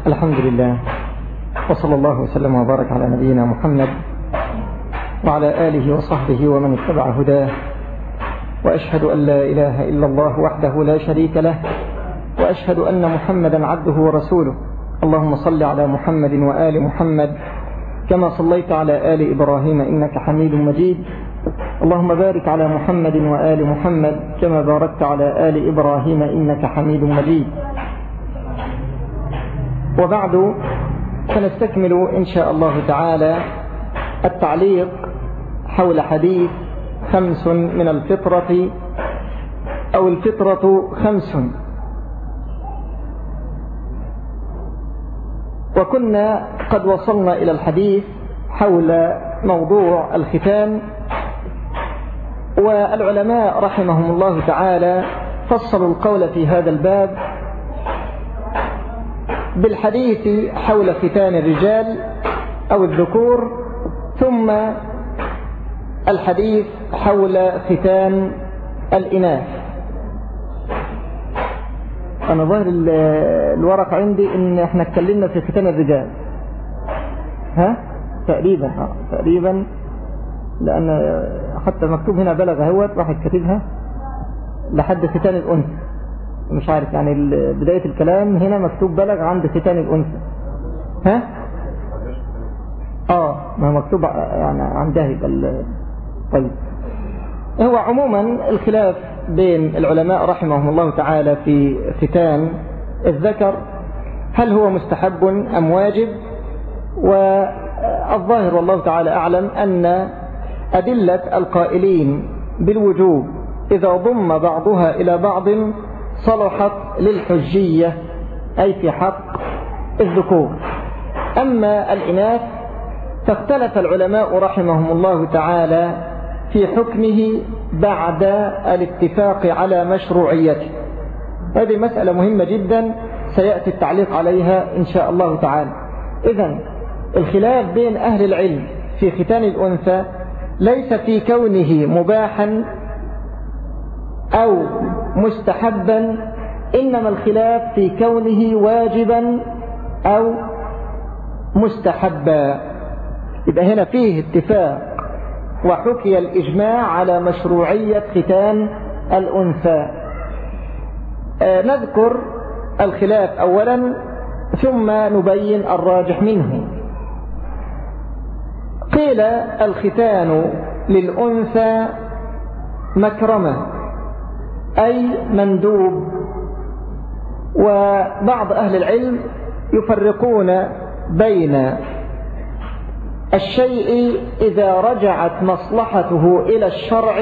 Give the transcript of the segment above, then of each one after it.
الحمد لله وصلى الله وسلم وبارك على نبينا محمد وعلى آله وصحبه ومن اتبع هداه وأشهد أن لا إله إلا الله وحده لا شريك له وأشهد أن محمدا عبده ورسوله اللهم صل على محمد وآل محمد كما صليت على آل إبراهيم إنك حميد مجيد اللهم بارك على محمد وآل محمد كما باركت على آل إبراهيم إنك حميد مجيد وبعد سنستكمل إن شاء الله تعالى التعليق حول حديث خمس من الفطرة أو الفطرة خمس وكنا قد وصلنا إلى الحديث حول موضوع الختان والعلماء رحمهم الله تعالى فصلوا القول في هذا الباب بالحديث حول ختان الرجال أو الذكور ثم الحديث حول ختان الإناث أنا ظاهر الورق عندي إن احنا اتكلمنا في ختان الرجال ها تقريبا اه تقريبا لأن حتى مكتوب هنا بلغ اهوت واحد كاتبها لحد ختان الأنثى مش عارف يعني بداية الكلام هنا مكتوب بلغ عند ختان الأنثى ها اه ما مكتوب يعني عندها يبقى طيب هو عموما الخلاف بين العلماء رحمهم الله تعالى في ختان الذكر هل هو مستحب أم واجب والظاهر والله تعالى أعلم أن أدلة القائلين بالوجوب إذا ضم بعضها إلى بعض صلحت للحجية أي في حق الذكور أما الإناث فاختلف العلماء رحمهم الله تعالى في حكمه بعد الاتفاق على مشروعيته هذه مسألة مهمة جدا سيأتي التعليق عليها إن شاء الله تعالى إذا الخلاف بين أهل العلم في ختان الأنثى ليس في كونه مباحا أو مستحبا إنما الخلاف في كونه واجبا أو مستحبا يبقى هنا فيه اتفاق وحكي الإجماع على مشروعية ختان الأنثى آه نذكر الخلاف أولا ثم نبين الراجح منه قيل الختان للأنثى مكرمة أي مندوب وبعض أهل العلم يفرقون بين الشيء إذا رجعت مصلحته إلى الشرع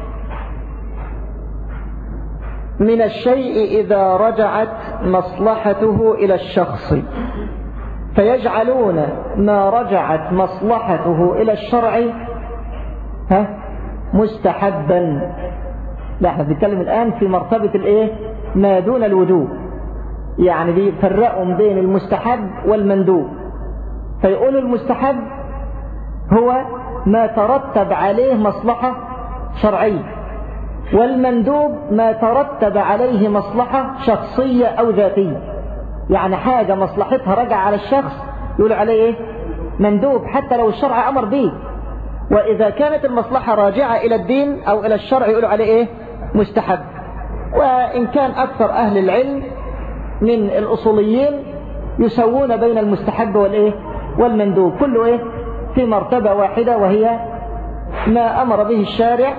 من الشيء إذا رجعت مصلحته إلى الشخص فيجعلون ما رجعت مصلحته إلى الشرع ها مستحبا لا احنا بنتكلم الآن في مرتبة الايه ما دون الوجوب يعني بيفرقوا بين المستحب والمندوب فيقولوا المستحب هو ما ترتب عليه مصلحة شرعية والمندوب ما ترتب عليه مصلحة شخصية أو ذاتية يعني حاجة مصلحتها رجع على الشخص يقول عليه إيه؟ مندوب حتى لو الشرع أمر به وإذا كانت المصلحة راجعة إلى الدين أو إلى الشرع يقولوا عليه إيه مستحب وإن كان أكثر أهل العلم من الأصوليين يسوون بين المستحب والإيه والمندوب كله إيه في مرتبة واحدة وهي ما أمر به الشارع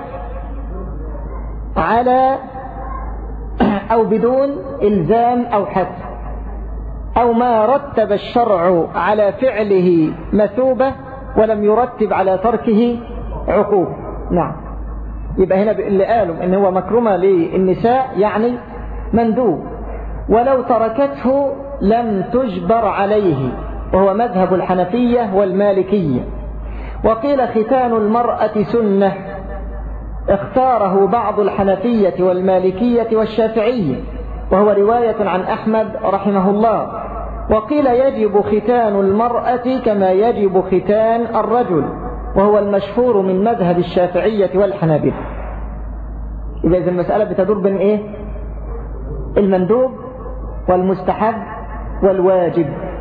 على أو بدون إلزام أو حد أو ما رتب الشرع على فعله مثوبة ولم يرتب على تركه عقوب نعم يبقى هنا اللي قالوا ان هو مكرمة للنساء يعني مندوب ولو تركته لم تجبر عليه وهو مذهب الحنفية والمالكية وقيل ختان المرأة سنة اختاره بعض الحنفية والمالكية والشافعية وهو رواية عن أحمد رحمه الله وقيل يجب ختان المرأة كما يجب ختان الرجل وهو المشهور من مذهب الشافعية والحنابلة إذا المسألة بتدور بين إيه المندوب والمستحب والواجب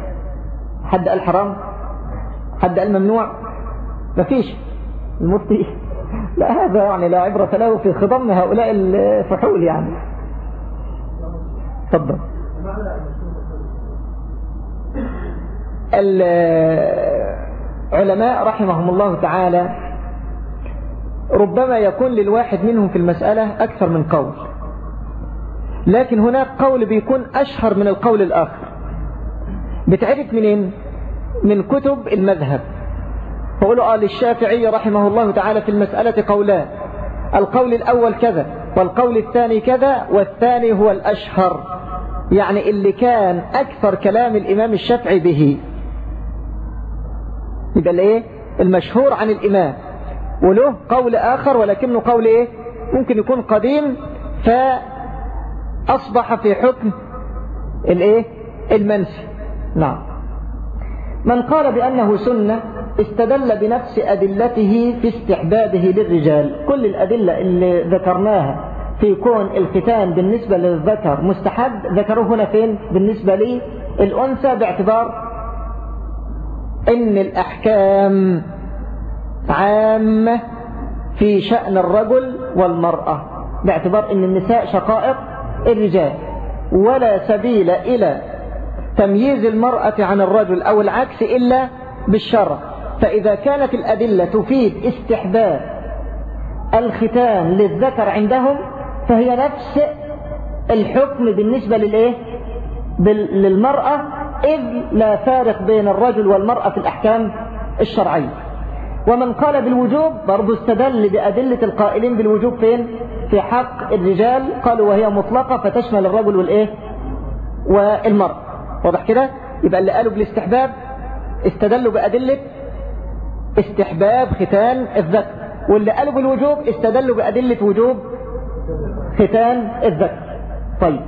حد قال حرام حد قال ممنوع مفيش المفتي لا هذا يعني لا عبرة له في خضم هؤلاء الفحول يعني تفضل العلماء رحمهم الله تعالى ربما يكون للواحد منهم في المسألة أكثر من قول لكن هناك قول بيكون أشهر من القول الآخر بتعرف منين من كتب المذهب فقولوا آه للشافعي رحمه الله تعالى في المسألة قولان القول الأول كذا والقول الثاني كذا والثاني هو الأشهر يعني اللي كان أكثر كلام الإمام الشافعي به يبقى الايه المشهور عن الإمام وله قول آخر ولكنه قول إيه ممكن يكون قديم فأصبح في حكم الإيه المنسي نعم من قال بأنه سنة استدل بنفس أدلته في استحبابه للرجال كل الأدلة اللي ذكرناها في كون الختان بالنسبة للذكر مستحب ذكروه هنا فين بالنسبة لي الأنثى باعتبار ان الأحكام عامة في شأن الرجل والمرأة باعتبار ان النساء شقائق الرجال ولا سبيل إلى تمييز المرأة عن الرجل أو العكس إلا بالشرع فإذا كانت الأدلة تفيد استحباب الختان للذكر عندهم فهي نفس الحكم بالنسبة للإيه؟ للمرأة إذ لا فارق بين الرجل والمرأة في الأحكام الشرعية ومن قال بالوجوب برضو استدل بأدلة القائلين بالوجوب فين في حق الرجال قالوا وهي مطلقة فتشمل الرجل والإيه والمرأة واضح كده يبقى اللي قالوا بالاستحباب استدلوا بأدلة استحباب ختان الذكر واللي قالوا بالوجوب استدلوا بأدلة وجوب ختان الذكر طيب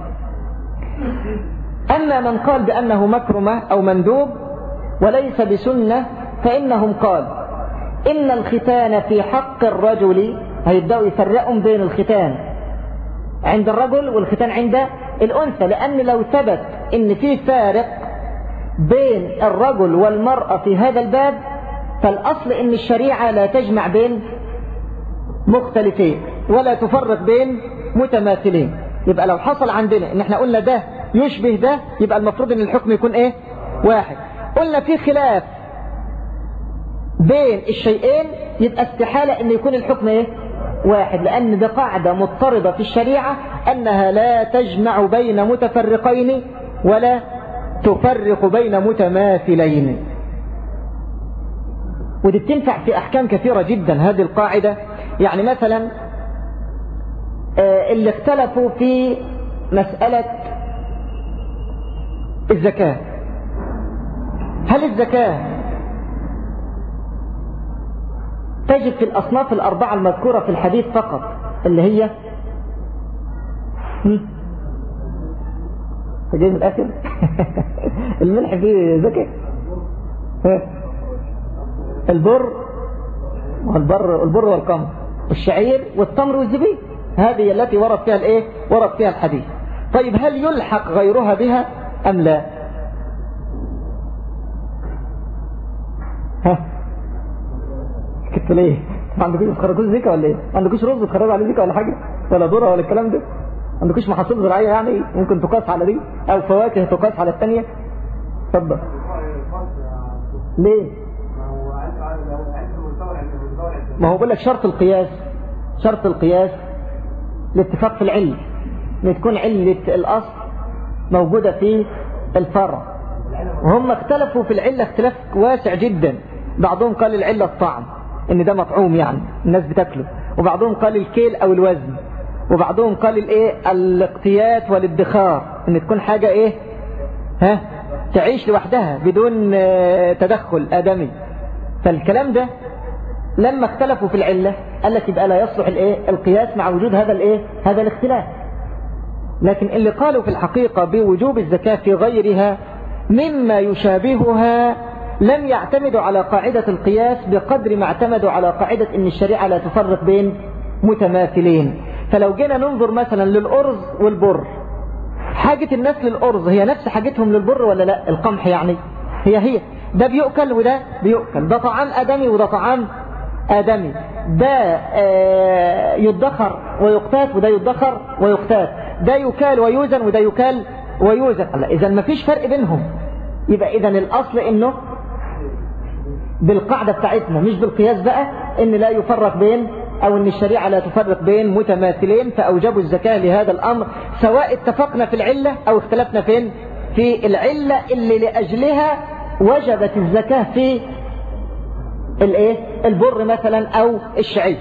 أما من قال بأنه مكرمة أو مندوب وليس بسنة فإنهم قال إن الختان في حق الرجل هيبدأوا يفرقوا بين الختان عند الرجل والختان عند الأنثى لأن لو ثبت إن في فارق بين الرجل والمرأة في هذا الباب فالأصل إن الشريعة لا تجمع بين مختلفين ولا تفرق بين متماثلين يبقى لو حصل عندنا ان احنا قلنا ده يشبه ده يبقى المفروض ان الحكم يكون ايه واحد قلنا في خلاف بين الشيئين يبقى استحالة ان يكون الحكم ايه واحد لان ده قاعدة مضطردة في الشريعة انها لا تجمع بين متفرقين ولا تفرق بين متماثلين ودي بتنفع في احكام كثيرة جدا هذه القاعدة يعني مثلا اللي اختلفوا في مسألة الزكاة هل الزكاة تجد في الأصناف الأربعة المذكورة في الحديث فقط اللي هي فجاي من الآخر الملح فيه زكاة البر والبر البر والقمر والشعير والتمر والزبيب هذه التي ورد فيها الايه ورد فيها الحديث طيب هل يلحق غيرها بها ام لا ها كنت ليه ما عندكوش تخرجوش زكا ولا ايه ما عندكوش رز تخرجوا عليه زكا ولا حاجه ولا ذره ولا الكلام ده ما عندكوش محاصيل زراعيه يعني ممكن تقاس على دي او فواكه تقاس على الثانيه اتفضل ليه ما هو بقول لك شرط القياس شرط القياس الاتفاق في العلة ان تكون علة الأصل موجودة في الفرع وهم اختلفوا في العلة اختلاف واسع جدا بعضهم قال العلة الطعم ان ده مطعوم يعني الناس بتاكله وبعضهم قال الكيل او الوزن وبعضهم قال الايه الاقتيات والادخار ان تكون حاجة ايه ها تعيش لوحدها بدون تدخل آدمي فالكلام ده لما اختلفوا في العلة قال لك يبقى لا يصلح الايه القياس مع وجود هذا الايه هذا الاختلاف لكن اللي قالوا في الحقيقة بوجوب الزكاة في غيرها مما يشابهها لم يعتمدوا على قاعدة القياس بقدر ما اعتمدوا على قاعدة ان الشريعة لا تفرق بين متماثلين فلو جينا ننظر مثلا للأرز والبر حاجة الناس للأرز هي نفس حاجتهم للبر ولا لا القمح يعني هي هي ده بيؤكل وده بيؤكل ده طعام آدمي وده طعام آدمي ده آه، يدخر ويقتات وده يدخر ويقتات ده يكال ويوزن وده يكال ويوزن إذا ما فيش فرق بينهم يبقى إذا الأصل إنه بالقاعدة بتاعتنا مش بالقياس بقى إن لا يفرق بين أو أن الشريعة لا تفرق بين متماثلين فأوجبوا الزكاة لهذا الأمر سواء اتفقنا في العلة أو اختلفنا فين في العلة اللي لأجلها وجبت الزكاة في الايه البر مثلا أو الشعير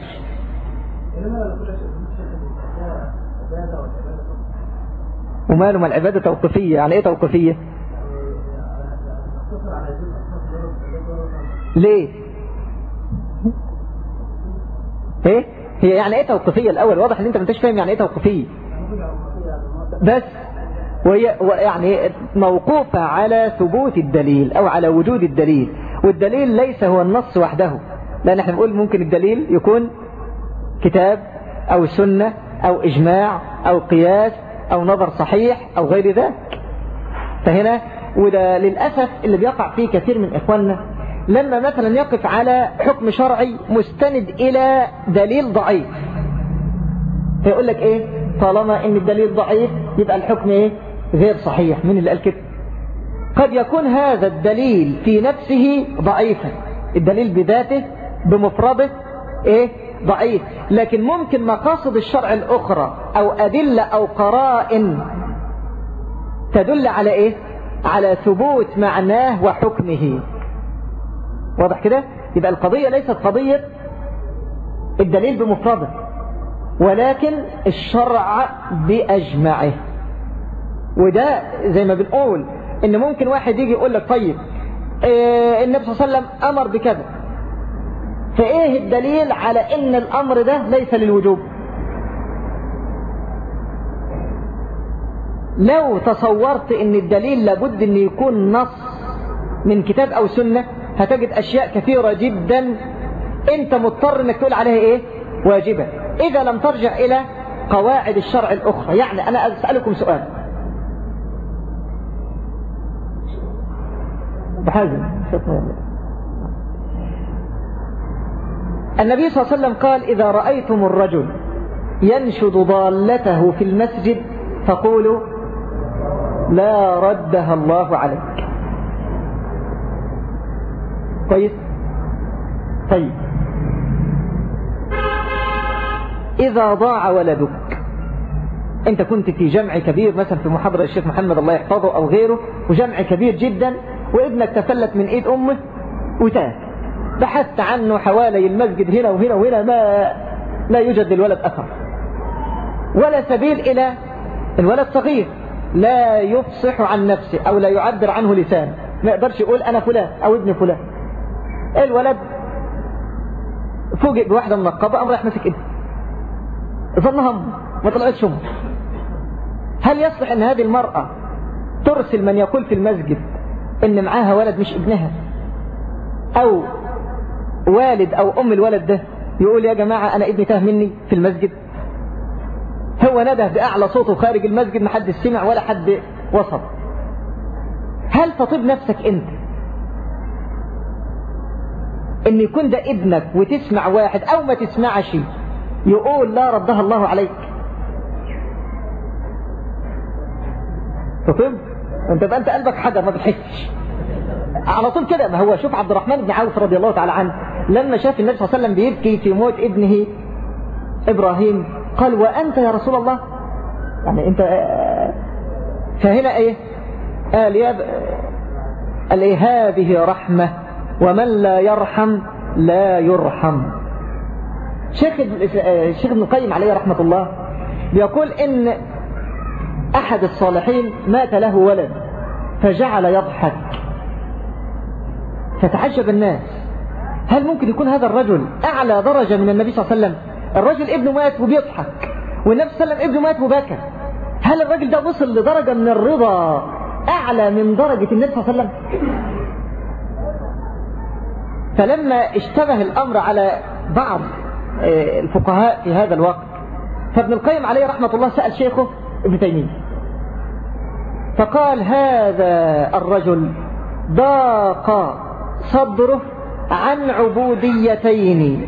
وماله ما العبادة توقفية يعني ايه توقفية ليه ايه هي يعني ايه توقفية الاول واضح ان انت ما انتش فاهم يعني ايه توقفية بس وهي يعني موقوفة على ثبوت الدليل او على وجود الدليل والدليل ليس هو النص وحده لان احنا بنقول ممكن الدليل يكون كتاب او سنة او اجماع او قياس او نظر صحيح او غير ذلك فهنا وده للأسف اللي بيقع فيه كثير من إخواننا لما مثلا يقف على حكم شرعي مستند إلى دليل ضعيف فيقول لك إيه طالما إن الدليل ضعيف يبقى الحكم إيه غير صحيح من اللي قال كده قد يكون هذا الدليل في نفسه ضعيفا الدليل بذاته بمفرده إيه ضعيف لكن ممكن مقاصد الشرع الأخرى أو أدلة أو قرائن تدل على إيه على ثبوت معناه وحكمه واضح كده يبقى القضية ليست قضية الدليل بمفرده ولكن الشرع بأجمعه وده زي ما بنقول ان ممكن واحد يجي يقول لك طيب إيه النبي صلى الله عليه وسلم امر بكذا فايه الدليل على ان الامر ده ليس للوجوب لو تصورت ان الدليل لابد ان يكون نص من كتاب او سنة هتجد اشياء كثيرة جدا انت مضطر انك تقول عليها ايه واجبة اذا لم ترجع الى قواعد الشرع الاخرى يعني انا اسألكم سؤال بحاجة النبي صلى الله عليه وسلم قال إذا رأيتم الرجل ينشد ضالته في المسجد فقولوا لا ردها الله عليك كويس طيب إذا ضاع ولدك أنت كنت في جمع كبير مثلا في محاضرة الشيخ محمد الله يحفظه أو غيره وجمع كبير جدا وابنك تفلت من إيد أمه وتاه بحثت عنه حوالي المسجد هنا وهنا وهنا ما لا يوجد للولد أثر ولا سبيل إلى الولد صغير لا يفصح عن نفسه أو لا يعبر عنه لسان ما يقدرش يقول أنا فلان أو ابن فلان الولد فوجئ بواحدة منقبة أم رايح مسك ابنه ظنها ما طلعتش امه هل يصلح ان هذه المرأة ترسل من يقول في المسجد ان معاها ولد مش ابنها او والد او ام الولد ده يقول يا جماعة انا ابني تاه مني في المسجد هو نده بأعلى صوته خارج المسجد ما حد سمع ولا حد وصل هل تطيب نفسك انت ان يكون ده ابنك وتسمع واحد او ما تسمعش يقول لا ردها الله عليك تطيب انت بقى انت قلبك حجر ما بتحسش على طول كده ما هو شوف عبد الرحمن بن عوف رضي الله تعالى عنه لما شاف النبي صلى الله عليه وسلم بيبكي في موت ابنه إبراهيم قال وأنت يا رسول الله يعني أنت فهنا إيه قال يا قال إيه هذه رحمة ومن لا يرحم لا يرحم شيخ الشيخ ابن القيم عليه رحمة الله بيقول إن أحد الصالحين مات له ولد فجعل يضحك فتعجب الناس هل ممكن يكون هذا الرجل أعلى درجة من النبي صلى الله عليه وسلم الرجل ابنه مات وبيضحك والنبي صلى الله عليه وسلم ابنه مات وبكى هل الرجل ده وصل لدرجة من الرضا أعلى من درجة النبي صلى الله عليه وسلم فلما اشتبه الأمر على بعض الفقهاء في هذا الوقت فابن القيم عليه رحمة الله سأل شيخه ابن تيمية فقال هذا الرجل ضاق صدره عن عبوديتين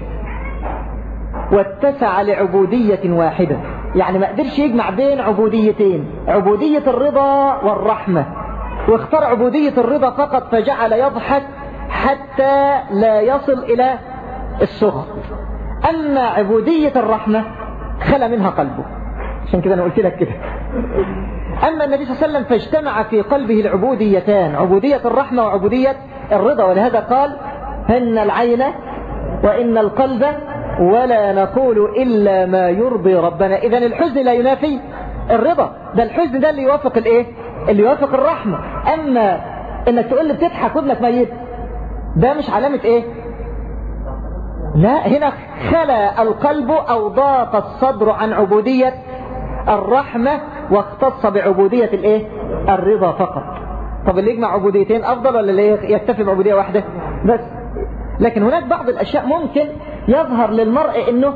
واتسع لعبودية واحدة يعني ما قدرش يجمع بين عبوديتين عبودية الرضا والرحمة واختار عبودية الرضا فقط فجعل يضحك حتى لا يصل إلى السخط أما عبودية الرحمة خلى منها قلبه عشان كده أنا قلت لك كده أما النبي صلى الله عليه وسلم فاجتمع في قلبه العبوديتان عبودية الرحمة وعبودية الرضا ولهذا قال هن العين وإن القلب ولا نقول إلا ما يرضي ربنا إذا الحزن لا ينافي الرضا ده الحزن ده اللي يوافق الايه اللي يوافق الرحمة أما انك تقول لي بتضحك وابنك ميت ده مش علامة ايه لا هنا خلى القلب أو ضاق الصدر عن عبودية الرحمة واختص بعبودية الايه الرضا فقط طب اللي يجمع عبوديتين أفضل ولا اللي يكتفي بعبودية واحدة بس لكن هناك بعض الأشياء ممكن يظهر للمرء انه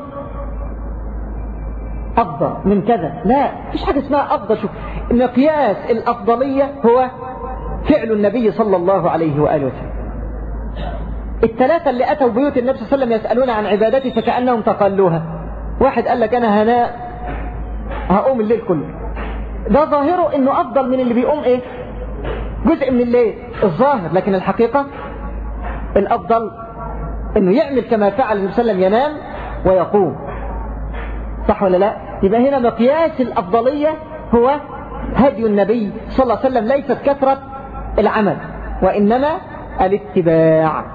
افضل من كذا لا مفيش حاجة اسمها افضل شوف مقياس الافضلية هو فعل النبي صلى الله عليه وآله وسلم الثلاثة اللي أتوا بيوت النبي صلى الله عليه وسلم يسألون عن عبادتي فكأنهم تقلوها واحد قال لك أنا هناء هقوم الليل كله ده ظاهره انه افضل من اللي بيقوم ايه جزء من الليل الظاهر لكن الحقيقة الافضل انه يعمل كما فعل النبي صلى الله عليه وسلم ينام ويقوم صح ولا لا يبقى هنا مقياس الافضلية هو هدي النبي صلى الله عليه وسلم ليست كثرة العمل وإنما الاتباع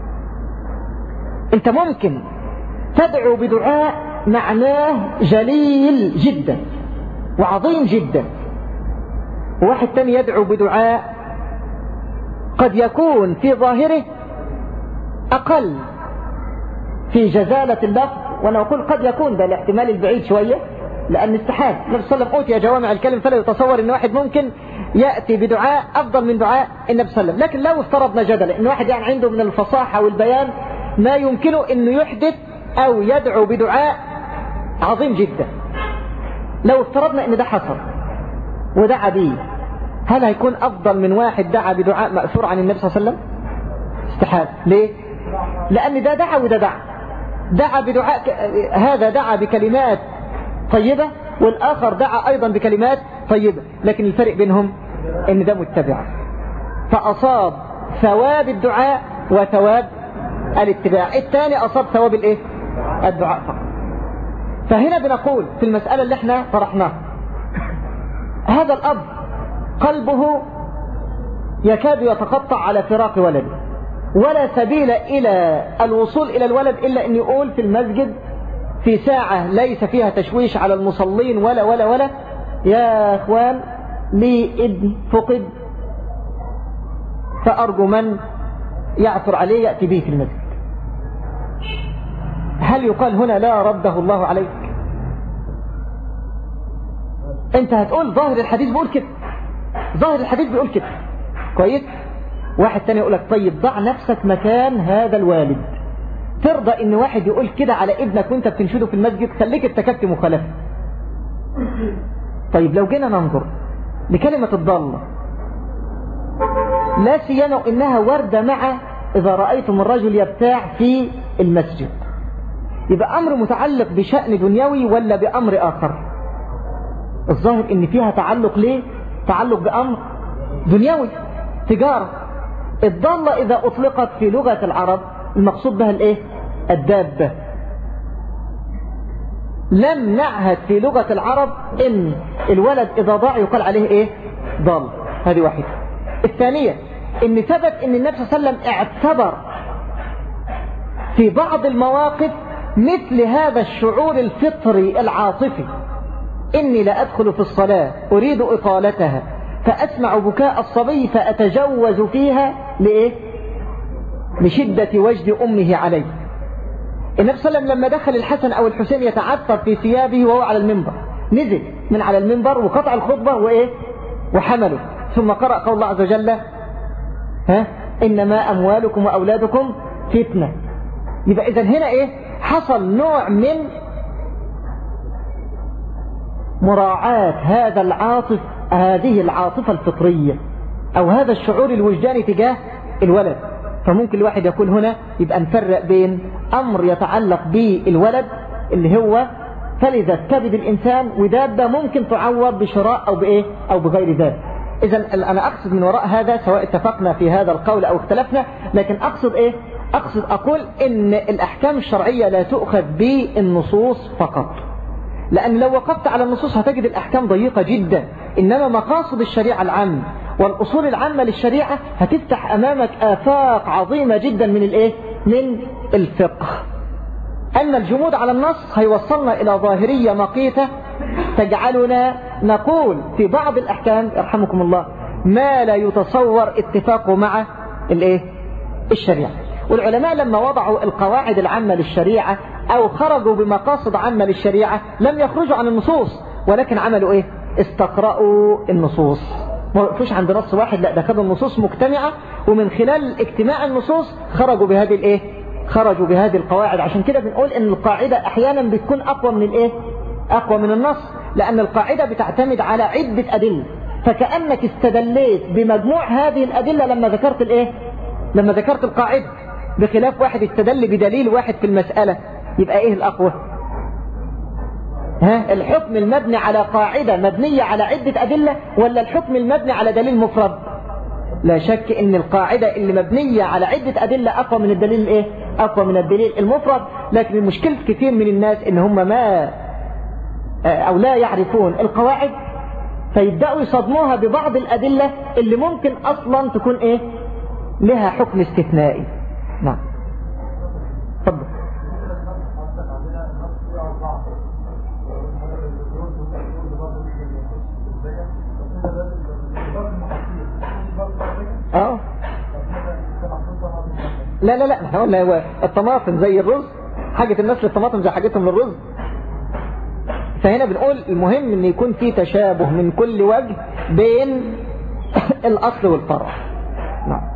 انت ممكن تدعو بدعاء معناه جليل جدا وعظيم جدا وواحد تاني يدعو بدعاء قد يكون في ظاهره أقل في جزالة اللفظ وأنا أقول قد يكون ده الاحتمال البعيد شوية لأن استحال النبي صلى الله عليه وسلم أوتي جوامع الكلم فلا يتصور أن واحد ممكن يأتي بدعاء أفضل من دعاء النبي صلى الله عليه وسلم لكن لو افترضنا جدلا أن واحد يعني عنده من الفصاحة والبيان ما يمكنه أنه يحدث أو يدعو بدعاء عظيم جدا لو افترضنا أن ده حصل ودعا به هل هيكون أفضل من واحد دعا بدعاء مأثور عن النبي صلى الله عليه وسلم استحال ليه لأن ده دعا وده دعا دعا بدعاء هذا دعا بكلمات طيبة والآخر دعا أيضا بكلمات طيبة لكن الفرق بينهم ان ده متبع فأصاب ثواب الدعاء وثواب الاتباع الثاني أصاب ثواب الايه الدعاء فقط فهنا بنقول في المسألة اللي احنا طرحناها هذا الأب قلبه يكاد يتقطع على فراق ولده ولا سبيل إلى الوصول إلى الولد إلا أن يقول في المسجد في ساعة ليس فيها تشويش على المصلين ولا ولا ولا يا أخوان لي ابن فقد فأرجو من يعثر عليه يأتي به في المسجد هل يقال هنا لا رده الله عليك انت هتقول ظاهر الحديث بيقول كده ظاهر الحديث بيقول كده كويس واحد تاني يقول لك طيب ضع نفسك مكان هذا الوالد ترضى ان واحد يقول كده على ابنك وانت بتنشده في المسجد خليك اتكت مخالفة طيب لو جينا ننظر لكلمة الضالة لا سيما انها وردة مع اذا رأيتم الرجل يبتاع في المسجد يبقى امر متعلق بشأن دنيوي ولا بامر اخر الظاهر ان فيها تعلق ليه تعلق بامر دنيوي تجارة الضالة اذا اطلقت في لغة العرب المقصود بها الايه الدابة لم نعهد في لغة العرب ان الولد اذا ضاع يقال عليه ايه ضال هذه واحدة الثانية ان ثبت ان النبي صلى الله عليه وسلم اعتبر في بعض المواقف مثل هذا الشعور الفطري العاطفي إني لأدخل في الصلاة أريد إطالتها فأسمع بكاء الصبي فأتجوز فيها لإيه؟ لشدة وجد أمه عليه النبي صلى الله عليه وسلم لما دخل الحسن أو الحسين يتعثر في ثيابه وهو على المنبر نزل من على المنبر وقطع الخطبة وإيه؟ وحمله ثم قرأ قول الله عز وجل ها؟ إنما أموالكم وأولادكم فتنة يبقى إذا هنا إيه حصل نوع من مراعاة هذا العاطف هذه العاطفة الفطرية أو هذا الشعور الوجداني تجاه الولد فممكن الواحد يقول هنا يبقى نفرق بين أمر يتعلق بالولد اللي هو فلذا كبد الإنسان ودابة ممكن تعوض بشراء أو بإيه أو بغير ذلك إذا أنا أقصد من وراء هذا سواء اتفقنا في هذا القول أو اختلفنا لكن أقصد إيه أقصد أقول إن الأحكام الشرعية لا تؤخذ بالنصوص فقط لأن لو وقفت على النصوص هتجد الأحكام ضيقة جدا إنما مقاصد الشريعة العامة والأصول العامة للشريعة هتفتح أمامك آفاق عظيمة جدا من الإيه؟ من الفقه أما الجمود على النص هيوصلنا إلى ظاهرية مقيتة تجعلنا نقول في بعض الأحكام يرحمكم الله ما لا يتصور اتفاقه مع الإيه؟ الشريعة والعلماء لما وضعوا القواعد العامة للشريعة أو خرجوا بمقاصد عامة للشريعة لم يخرجوا عن النصوص ولكن عملوا إيه استقرأوا النصوص ما وقفوش عند نص واحد لا ده خدوا النصوص مجتمعة ومن خلال اجتماع النصوص خرجوا بهذه الايه خرجوا بهذه القواعد عشان كده بنقول ان القاعدة احيانا بتكون اقوى من الايه اقوى من النص لان القاعدة بتعتمد على عدة ادلة فكأنك استدليت بمجموع هذه الادلة لما ذكرت الايه لما ذكرت القاعدة بخلاف واحد استدل بدليل واحد في المسألة يبقى ايه الاقوى ها الحكم المبني على قاعدة مبنية على عدة أدلة ولا الحكم المبني على دليل مفرد لا شك ان القاعدة اللي مبنية على عدة أدلة أقوى من الدليل الايه أقوى من الدليل المفرد لكن المشكلة كثير من الناس ان هم ما أو لا يعرفون القواعد فيبدأوا يصدموها ببعض الأدلة اللي ممكن أصلا تكون ايه لها حكم استثنائي نعم تفضل اه لا لا لا احنا قلنا هو الطماطم زي الرز حاجة الناس للطماطم زي حاجتهم للرز فهنا بنقول المهم ان يكون في تشابه من كل وجه بين الاصل والفرع نعم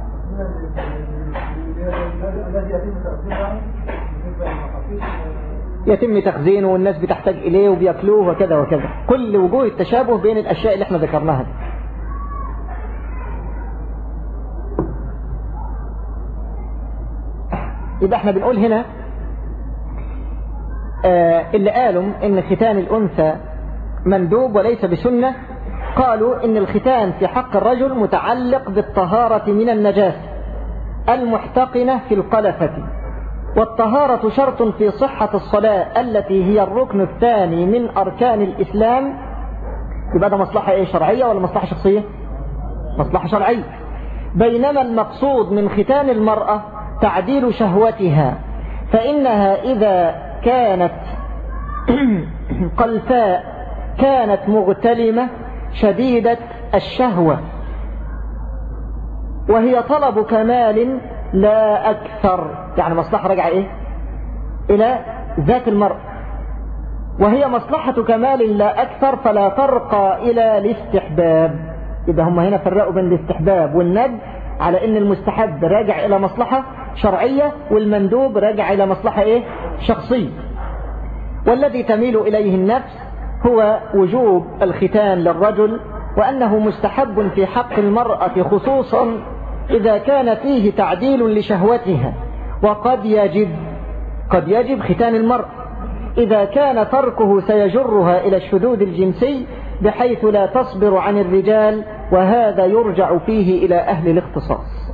يتم تخزينه والناس بتحتاج إليه وبيأكلوه وكذا وكذا كل وجوه التشابه بين الأشياء اللي احنا ذكرناها دي. يبقى احنا بنقول هنا آه اللي قالوا ان ختان الأنثى مندوب وليس بسنة قالوا ان الختان في حق الرجل متعلق بالطهارة من النجاسة المحتقنة في القلفة والطهارة شرط في صحة الصلاة التي هي الركن الثاني من أركان الإسلام يبقى ده مصلحة إيه شرعية ولا مصلحة شخصية مصلحة شرعية بينما المقصود من ختان المرأة تعديل شهوتها فإنها إذا كانت قلفاء كانت مغتلمة شديدة الشهوة وهي طلب كمال لا أكثر يعني مصلحة رجع إيه إلى ذات المرء وهي مصلحة كمال لا أكثر فلا ترقى إلى الاستحباب إذا هم هنا فرقوا بين الاستحباب والند على إن المستحب راجع إلى مصلحة شرعية والمندوب راجع إلى مصلحة إيه شخصية والذي تميل إليه النفس هو وجوب الختان للرجل وأنه مستحب في حق المرأة خصوصا إذا كان فيه تعديل لشهوتها وقد يجب قد يجب ختان المرأة إذا كان تركه سيجرها إلى الشذوذ الجنسي بحيث لا تصبر عن الرجال وهذا يرجع فيه إلى أهل الاختصاص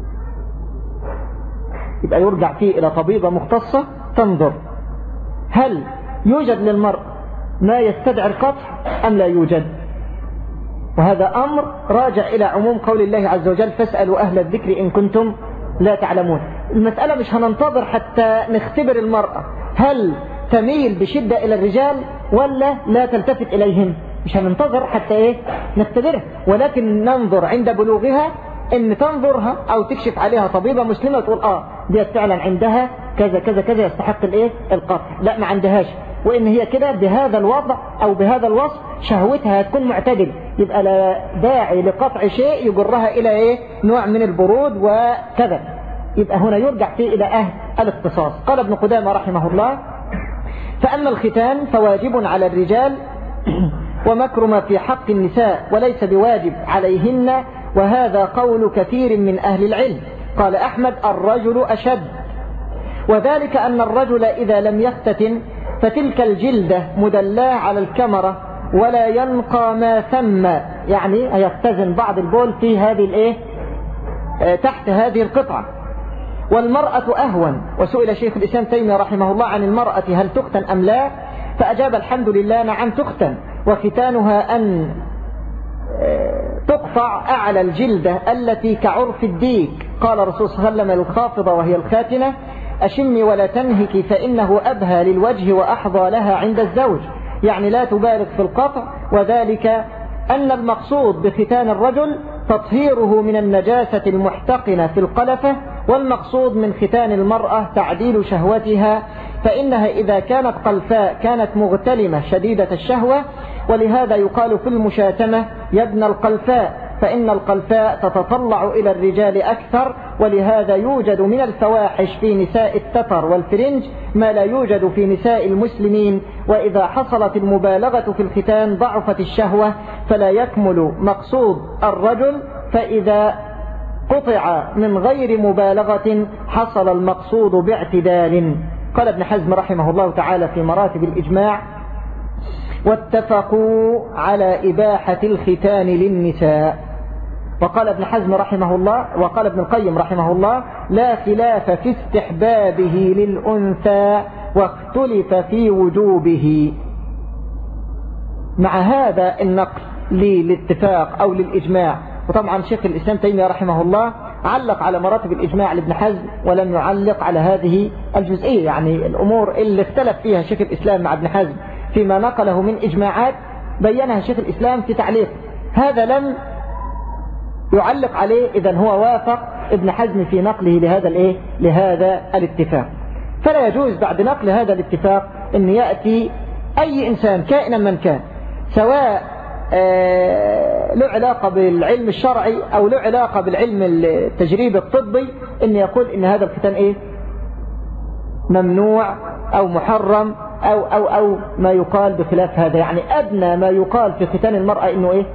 يبقى يرجع فيه إلى طبيبة مختصة تنظر هل يوجد للمرء ما يستدعي القطع أم لا يوجد وهذا أمر راجع إلى عموم قول الله عز وجل فاسألوا أهل الذكر إن كنتم لا تعلمون المسألة مش هننتظر حتى نختبر المرأة هل تميل بشدة إلى الرجال ولا لا تلتفت إليهم مش هننتظر حتى إيه نختبرها ولكن ننظر عند بلوغها ان تنظرها او تكشف عليها طبيبة مسلمة وتقول اه دي فعلا عندها كذا كذا كذا يستحق الايه القطع لا ما عندهاش وان هي كده بهذا الوضع او بهذا الوصف شهوتها هتكون معتدل يبقى لا داعي لقطع شيء يجرها الى ايه نوع من البرود وكذا يبقى هنا يرجع فيه الى اهل الاختصاص قال ابن قدامة رحمه الله فاما الختان فواجب على الرجال ومكرم في حق النساء وليس بواجب عليهن وهذا قول كثير من أهل العلم قال أحمد الرجل أشد وذلك أن الرجل إذا لم يختتن فتلك الجلدة مدلاة على الكمرة ولا ينقى ما ثم يعني يختزن بعض البول في هذه الايه آه، تحت هذه القطعة والمرأة أهون وسئل شيخ الإسلام تيمية رحمه الله عن المرأة هل تختن أم لا فأجاب الحمد لله نعم تختن وختانها أن آه، تقطع أعلى الجلدة التي كعرف الديك قال رسول صلى الله عليه وسلم الخافضة وهي الخاتنة أشمي ولا تنهك فإنه أبهى للوجه وأحظى لها عند الزوج يعني لا تبالغ في القطع وذلك أن المقصود بختان الرجل تطهيره من النجاسة المحتقنة في القلفة والمقصود من ختان المرأة تعديل شهوتها فإنها إذا كانت قلفاء كانت مغتلمة شديدة الشهوة ولهذا يقال في المشاتمة يا ابن القلفاء فإن القلفاء تتطلع إلى الرجال أكثر ولهذا يوجد من الفواحش في نساء التتر والفرنج ما لا يوجد في نساء المسلمين وإذا حصلت المبالغة في الختان ضعفت الشهوة فلا يكمل مقصود الرجل فإذا قطع من غير مبالغة حصل المقصود باعتدال قال ابن حزم رحمه الله تعالى في مراتب الإجماع واتفقوا على إباحة الختان للنساء وقال ابن حزم رحمه الله وقال ابن القيم رحمه الله لا خلاف في استحبابه للأنثى واختلف في وجوبه مع هذا النقل للاتفاق أو للإجماع وطبعا شيخ الإسلام تيمية رحمه الله علق على مراتب الإجماع لابن حزم ولم يعلق على هذه الجزئية يعني الأمور اللي اختلف فيها شيخ الإسلام مع ابن حزم فيما نقله من إجماعات بينها شيخ الإسلام في تعليق هذا لم يعلق عليه إذا هو وافق ابن حزم في نقله لهذا الايه لهذا الاتفاق فلا يجوز بعد نقل هذا الاتفاق ان يأتي اي انسان كائنا من كان سواء آه، له علاقة بالعلم الشرعي او له علاقة بالعلم التجريبي الطبي ان يقول ان هذا الختان ايه ممنوع او محرم او او او ما يقال بخلاف هذا يعني ادنى ما يقال في ختان المرأة انه ايه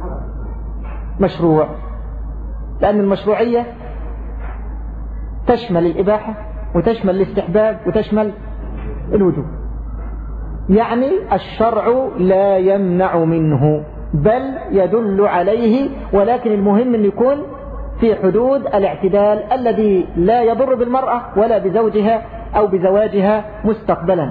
مشروع لأن المشروعية تشمل الإباحة وتشمل الاستحباب وتشمل الوجوب يعني الشرع لا يمنع منه بل يدل عليه ولكن المهم أن يكون في حدود الاعتدال الذي لا يضر بالمرأة ولا بزوجها أو بزواجها مستقبلا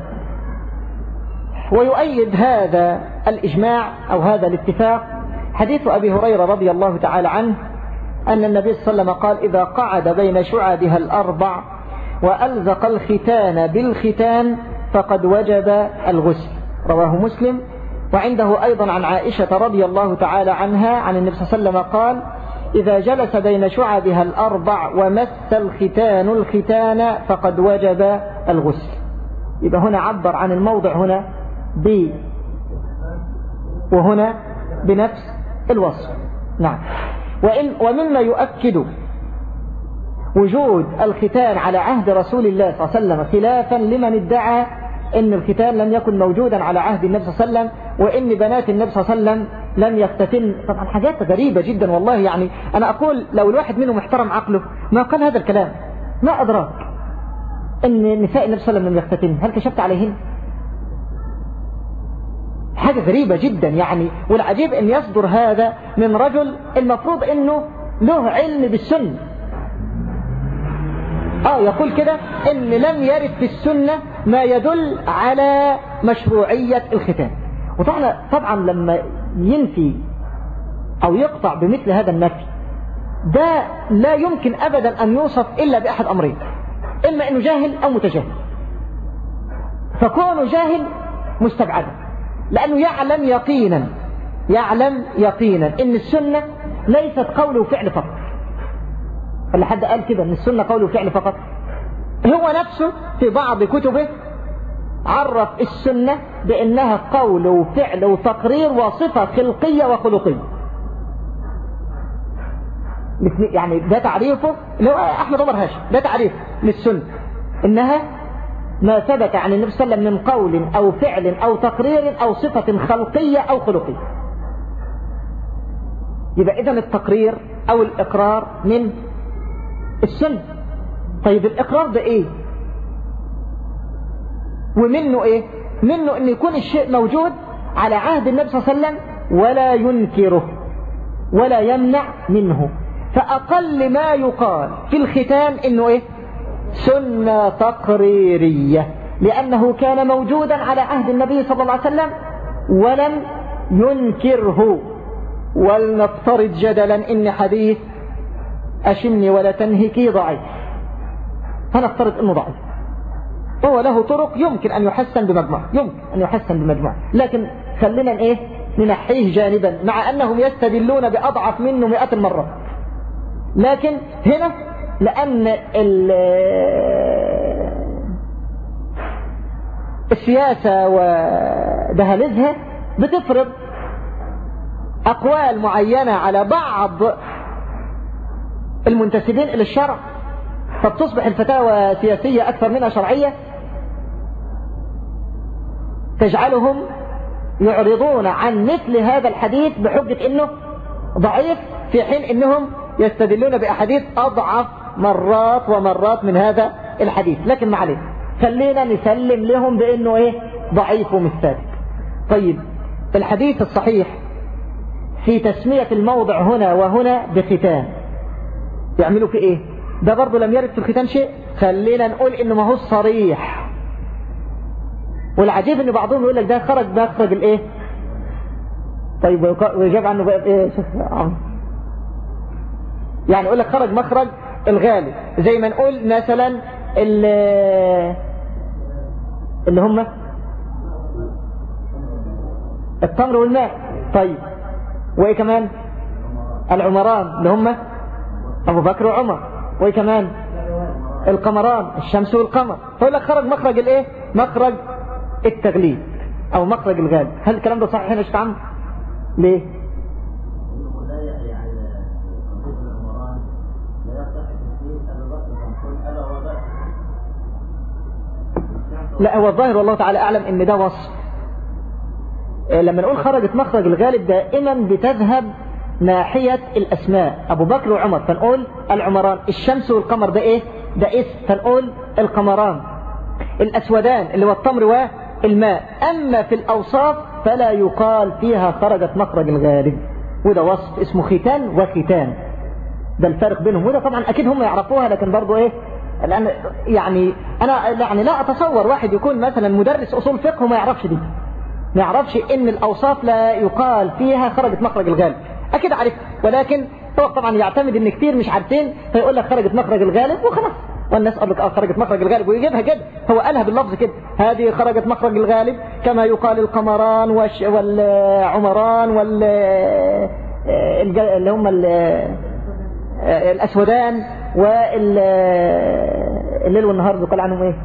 ويؤيد هذا الإجماع أو هذا الاتفاق حديث أبي هريرة رضي الله تعالى عنه أن النبي صلى الله عليه وسلم قال إذا قعد بين شعبها الأربع وألزق الختان بالختان فقد وجب الغسل رواه مسلم وعنده أيضا عن عائشة رضي الله تعالى عنها عن النبي صلى الله عليه وسلم قال إذا جلس بين شعبها الأربع ومس الختان الختان فقد وجب الغسل يبقى هنا عبر عن الموضع هنا ب وهنا بنفس الوصف نعم وإن ومما يؤكد وجود الختان على عهد رسول الله صلى الله عليه وسلم خلافا لمن ادعى ان الختان لم يكن موجودا على عهد النبي صلى الله عليه وسلم وان بنات النبي صلى الله عليه وسلم لم يختتن طبعا حاجات غريبة جدا والله يعني انا اقول لو الواحد منهم احترم عقله ما قال هذا الكلام ما ادراك ان نساء النبي صلى الله عليه وسلم لم يختتن هل كشفت عليهن حاجة غريبة جدا يعني والعجيب ان يصدر هذا من رجل المفروض انه له علم بالسنة اه يقول كده ان لم يرد في السنة ما يدل على مشروعية الختان وطبعا طبعا لما ينفي او يقطع بمثل هذا النفي ده لا يمكن ابدا ان يوصف الا باحد امرين اما انه جاهل او متجاهل فكونه جاهل مستبعدا لأنه يعلم يقينا يعلم يقينا إن السنة ليست قول وفعل فقط اللي حد قال كده إن السنة قول وفعل فقط هو نفسه في بعض كتبه عرف السنة بأنها قول وفعل وتقرير وصفة خلقية وخلقية يعني ده تعريفه اللي هو أحمد عمر هاشم ده تعريف للسنة إنها ما ثبت عن النبي صلى الله عليه وسلم من قول أو فعل أو تقرير أو صفة خلقية أو خلقية يبقى إذن التقرير أو الإقرار من السنة طيب الإقرار ده إيه ومنه إيه منه أن يكون الشيء موجود على عهد النبي صلى الله عليه وسلم ولا ينكره ولا يمنع منه فأقل ما يقال في الختان إنه إيه سنة تقريرية لأنه كان موجودا على عهد النبي صلى الله عليه وسلم ولم ينكره ولنفترض جدلا إن حديث أشمي ولا تنهكي ضعيف فنفترض أنه ضعيف هو له طرق يمكن أن يحسن بمجموع يمكن أن يحسن بمجموع لكن خلينا إيه ننحيه جانبا مع أنهم يستدلون بأضعف منه مئات المرات لكن هنا لأن السياسة ودهالزها بتفرض أقوال معينة على بعض المنتسبين إلى الشرع فبتصبح الفتاوى سياسية أكثر منها شرعية تجعلهم يعرضون عن مثل هذا الحديث بحجة انه ضعيف في حين انهم يستدلون بأحاديث أضعف مرات ومرات من هذا الحديث لكن ما عليه خلينا نسلم لهم بأنه إيه ضعيف ومش ثابت طيب الحديث الصحيح في تسمية الموضع هنا وهنا بختان يعملوا في ايه ده برضه لم يرد في الختان شيء خلينا نقول انه ما هو صريح والعجيب ان بعضهم يقول لك ده خرج مخرج الايه طيب ويجاب عنه بقى ايه شوف يعني يقول لك خرج مخرج الغالب زي ما نقول مثلا اللي هم التمر والماء طيب وايه كمان العمران اللي هم ابو بكر وعمر وايه كمان القمران الشمس والقمر فيقول لك خرج مخرج الايه مخرج التغليب او مخرج الغالب هل الكلام ده صحيح هنا عم ليه لا هو الظاهر والله تعالى أعلم ان ده وصف آه، لما نقول خرجت مخرج الغالب دائما بتذهب ناحية الأسماء أبو بكر وعمر فنقول العمران الشمس والقمر ده إيه ده اسم فنقول القمران الأسودان اللي هو التمر والماء أما في الأوصاف فلا يقال فيها خرجت مخرج الغالب وده وصف اسمه ختان وختان ده الفرق بينهم وده طبعا أكيد هم يعرفوها لكن برضو إيه الآن يعني أنا يعني لا أتصور واحد يكون مثلا مدرس أصول فقه وما يعرفش دي ما يعرفش إن الأوصاف لا يقال فيها خرجت مخرج الغالب أكيد عارف ولكن هو طبعا يعتمد إن كتير مش عارفين فيقول لك خرجت مخرج الغالب وخلاص والناس قال لك اه خرجت مخرج الغالب ويجيبها كده هو قالها باللفظ كده هذه خرجت مخرج الغالب كما يقال القمران والعمران وال اللي هم الأسودان والليل والنهار بيقال عنهم ايه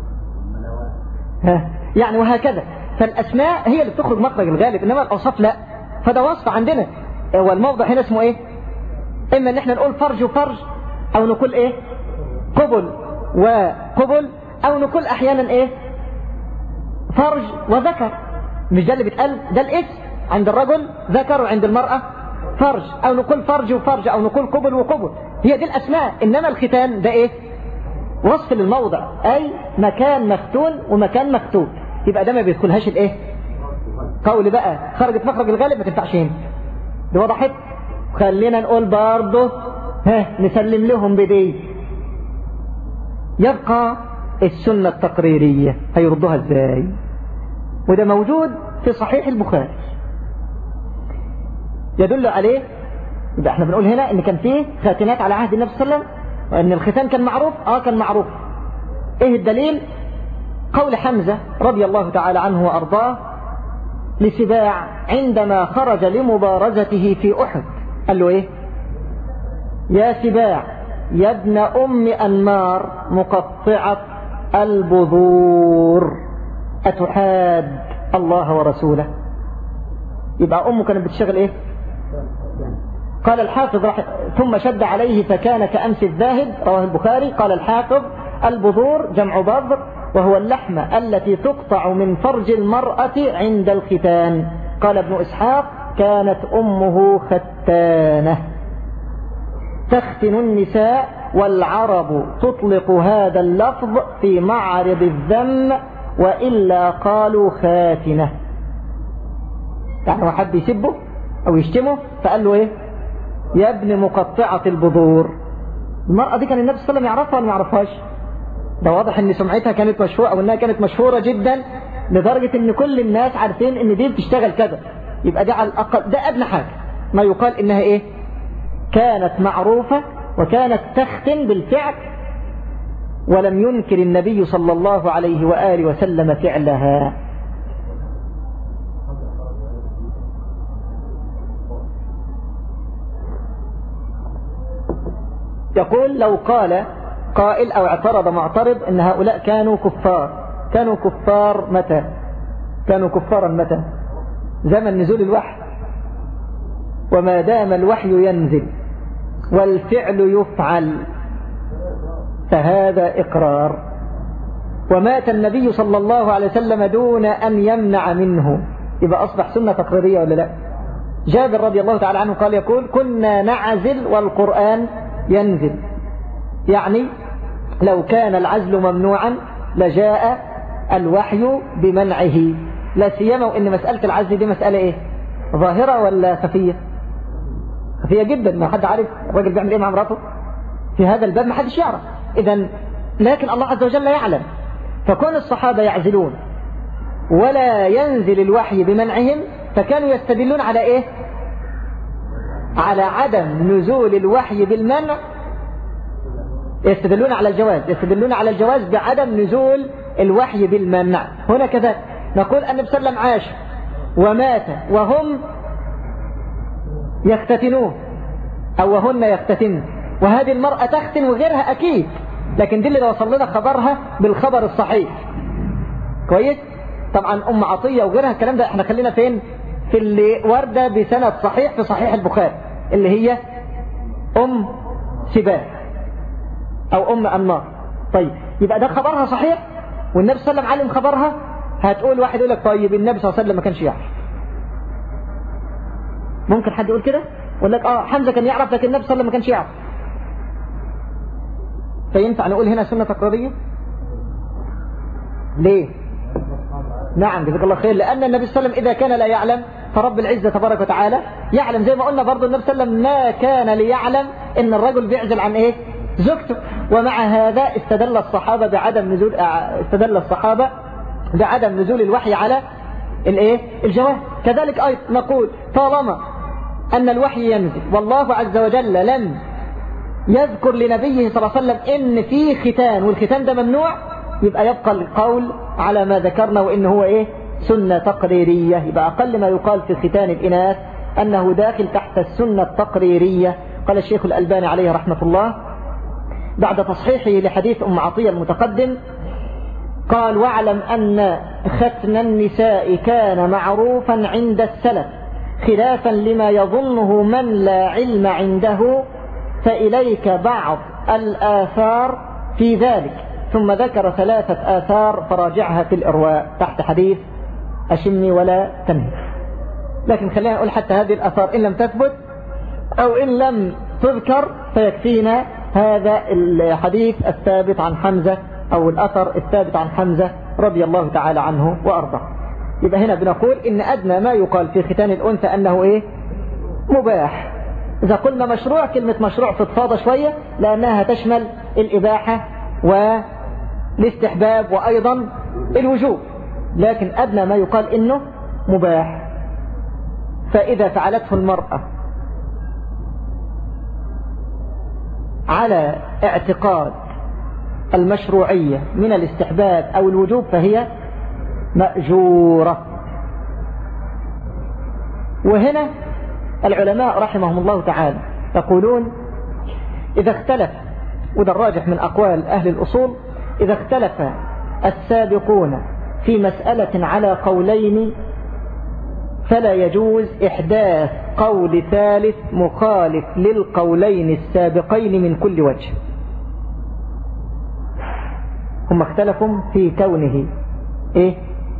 ها يعني وهكذا فالأسماء هي اللي بتخرج مخرج الغالب إنما الأوصاف لا فده وصف عندنا والموضع هنا اسمه ايه إما ان احنا نقول فرج وفرج أو نقول ايه قبل وقبل أو نقول أحيانا ايه فرج وذكر مش ده اللي بيتقال ده الاسم عند الرجل ذكر وعند المرأة فرج أو نقول فرج وفرج أو نقول قبل وقبل هي دي الأسماء إنما الختان ده إيه وصف للموضع أي مكان مختون ومكان مختون يبقى ده ما بيدخلهاش الإيه قول بقى خرجت مخرج الغالب ما تنفعش هنا دي وضحت خلينا نقول برضه ها نسلم لهم بدي يبقى السنة التقريرية هيردوها ازاي وده موجود في صحيح البخاري يدل عليه يبقى احنا بنقول هنا ان كان فيه خاتمات على عهد النبي صلى الله عليه وسلم وان الختان كان معروف اه كان معروف ايه الدليل قول حمزة رضي الله تعالى عنه وارضاه لسباع عندما خرج لمبارزته في احد قال له ايه يا سباع يا ابن ام انمار مقطعة البذور اتحاد الله ورسوله يبقى امه كانت بتشغل ايه قال الحافظ رح... ثم شد عليه فكان كأمس الذاهب رواه البخاري قال الحافظ البذور جمع بذر وهو اللحمة التي تقطع من فرج المرأة عند الختان قال ابن إسحاق كانت أمه ختانة تختن النساء والعرب تطلق هذا اللفظ في معرض الذم وإلا قالوا خاتنة يعني واحد بيسبه أو يشتمه فقال له إيه يا ابن مقطعة البذور المرأة دي كان النبي صلى الله عليه وسلم يعرفها ولا ما يعرفهاش ده واضح ان سمعتها كانت مشهورة او انها كانت مشهورة جدا لدرجة ان كل الناس عارفين ان دي بتشتغل كذا يبقى ده على الاقل ده ادنى حاجة ما يقال انها ايه كانت معروفة وكانت تختم بالفعل ولم ينكر النبي صلى الله عليه وآله وسلم فعلها يقول لو قال قائل أو اعترض معترض أن هؤلاء كانوا كفار كانوا كفار متى كانوا كفارا متى زمن نزول الوحي وما دام الوحي ينزل والفعل يفعل فهذا إقرار ومات النبي صلى الله عليه وسلم دون أن يمنع منه يبقى أصبح سنة تقريرية ولا لا جابر رضي الله تعالى عنه قال يقول كنا نعزل والقرآن ينزل يعني لو كان العزل ممنوعا لجاء الوحي بمنعه لا سيما وان مسألة العزل دي مسألة ايه ظاهرة ولا خفية خفية جدا ما حد عارف الراجل بيعمل ايه مع مراته في هذا الباب ما حدش يعرف اذا لكن الله عز وجل يعلم فكون الصحابة يعزلون ولا ينزل الوحي بمنعهم فكانوا يستدلون على ايه على عدم نزول الوحي بالمنع يستدلون على الجواز يستدلون على الجواز بعدم نزول الوحي بالمنع هنا كذا نقول أن صلى الله عليه وسلم عاش ومات وهم يختتنون أو وهن يختتن وهذه المرأة تختن وغيرها أكيد لكن دي اللي وصل لنا خبرها بالخبر الصحيح كويس طبعا أم عطية وغيرها الكلام ده احنا خلينا فين في اللي وردة بسند صحيح في صحيح البخاري اللي هي أم سباه أو أم أنمار طيب يبقى ده خبرها صحيح والنبي صلى الله عليه وسلم علم خبرها هتقول واحد يقول لك طيب النبي صلى الله عليه وسلم ما كانش يعرف ممكن حد يقول كده يقول لك اه حمزة كان يعرف لكن النبي صلى الله عليه وسلم ما كانش يعرف فينفع نقول هنا سنة تقريرية ليه نعم جزاك الله خير لأن النبي صلى الله عليه وسلم إذا كان لا يعلم فرب العزة تبارك وتعالى يعلم زي ما قلنا برضو النبي صلى الله عليه وسلم ما كان ليعلم ان الرجل بيعزل عن ايه زوجته ومع هذا استدل الصحابة بعدم نزول استدل الصحابة بعدم نزول الوحي على الايه الجواب كذلك ايضا نقول طالما ان الوحي ينزل والله عز وجل لم يذكر لنبيه صلى الله عليه وسلم ان في ختان والختان ده ممنوع يبقى يبقى القول على ما ذكرنا وان هو ايه سنة تقريرية يبقى اقل ما يقال في ختان الاناث انه داخل تحت السنة التقريرية قال الشيخ الالباني عليه رحمة الله بعد تصحيحه لحديث ام عطية المتقدم قال واعلم ان ختن النساء كان معروفا عند السلف خلافا لما يظنه من لا علم عنده فإليك بعض الآثار في ذلك ثم ذكر ثلاثة آثار فراجعها في الإرواء تحت حديث أشمي ولا تنهي لكن خلينا نقول حتى هذه الآثار إن لم تثبت أو إن لم تذكر فيكفينا هذا الحديث الثابت عن حمزة أو الأثر الثابت عن حمزة رضي الله تعالى عنه وأرضاه يبقى هنا بنقول إن أدنى ما يقال في ختان الأنثى أنه إيه مباح إذا قلنا مشروع كلمة مشروع فضفاضة شوية لأنها تشمل الإباحة والاستحباب وأيضا الوجوب لكن أدنى ما يقال إنه مباح فإذا فعلته المرأة على اعتقاد المشروعية من الاستحباب أو الوجوب فهي مأجورة وهنا العلماء رحمهم الله تعالى يقولون إذا اختلف وده الراجح من أقوال أهل الأصول إذا اختلف السابقون في مسألة على قولين فلا يجوز إحداث قول ثالث مخالف للقولين السابقين من كل وجه هم اختلفوا في كونه إيه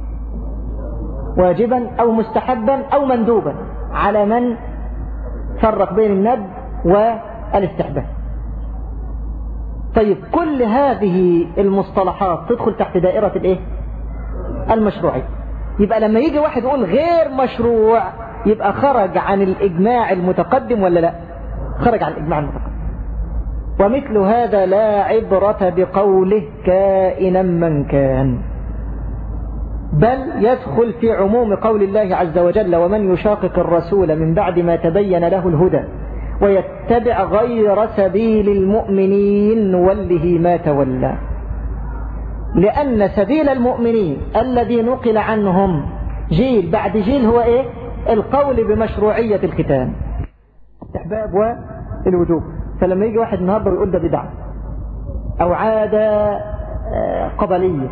واجبا أو مستحبا أو مندوبا على من فرق بين الند والاستحباب طيب كل هذه المصطلحات تدخل تحت دائرة الايه المشروعية يبقى لما يجي واحد يقول غير مشروع يبقى خرج عن الإجماع المتقدم ولا لا خرج عن الإجماع المتقدم ومثل هذا لا عبرة بقوله كائنا من كان بل يدخل في عموم قول الله عز وجل ومن يشاقق الرسول من بعد ما تبين له الهدى ويتبع غير سبيل المؤمنين نوله ما تولى لأن سبيل المؤمنين الذي نقل عنهم جيل بعد جيل هو إيه القول بمشروعية الختان استحباب والوجوب فلما يجي واحد النهارده ويقول ده بدعة أو عادة آه، قبلية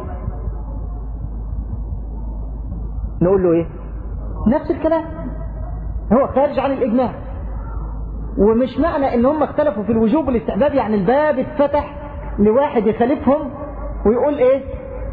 نقول له إيه نفس الكلام هو خارج عن الإجماع ومش معنى ان هم اختلفوا في الوجوب والاستحباب يعني الباب اتفتح لواحد يخالفهم ويقول ايه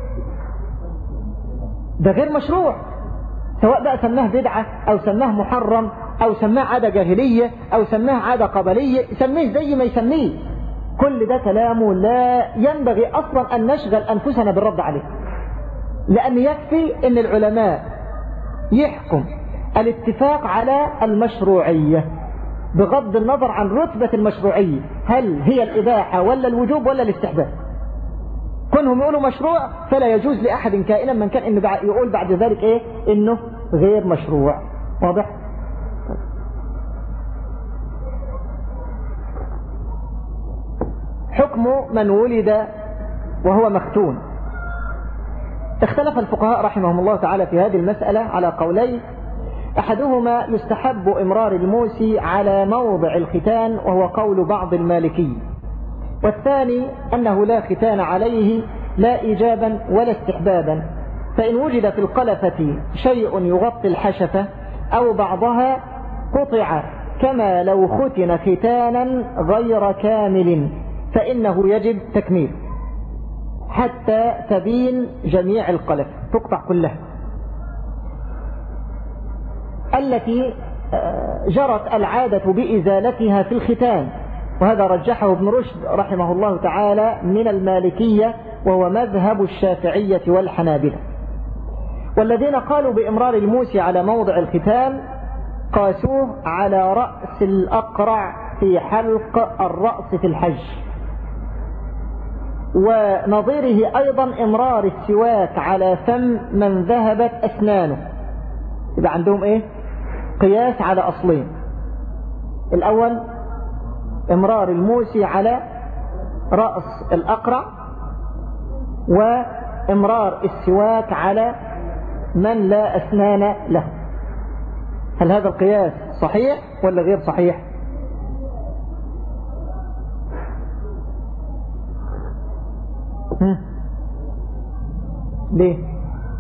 ده غير مشروع سواء بقى سماه بدعة او سماه محرم او سماه عادة جاهلية او سماه عادة قبلية سميه زي ما يسميه كل ده كلامه لا ينبغي اصلا ان نشغل انفسنا بالرد عليه لان يكفي ان العلماء يحكم الاتفاق على المشروعية بغض النظر عن رتبة المشروعية هل هي الإباحة ولا الوجوب ولا الاستحباب كونهم يقولوا مشروع فلا يجوز لأحد كائنا من كان إنه يقول بعد ذلك إيه إنه غير مشروع واضح حكم من ولد وهو مختون اختلف الفقهاء رحمهم الله تعالى في هذه المسألة على قولين أحدهما يستحب إمرار الموسي على موضع الختان وهو قول بعض المالكي والثاني أنه لا ختان عليه لا إيجابا ولا استحبابا فإن وجد في القلفة شيء يغطي الحشفة أو بعضها قطع كما لو ختن ختانا غير كامل فإنه يجب تكميل حتى تبين جميع القلف تقطع كلها التي آه، جرت العادة بإزالتها في الختان وهذا رجحه ابن رشد رحمه الله تعالى من المالكية وهو مذهب الشافعية والحنابلة والذين قالوا بإمرار الموس على موضع الختان قاسوه على رأس الأقرع في حلق الرأس في الحج ونظيره أيضا إمرار السواك على فم من ذهبت أسنانه يبقى عندهم إيه قياس على أصلين الأول إمرار الموسي على رأس الأقرع وإمرار السواك على من لا أسنان له هل هذا القياس صحيح ولا غير صحيح ليه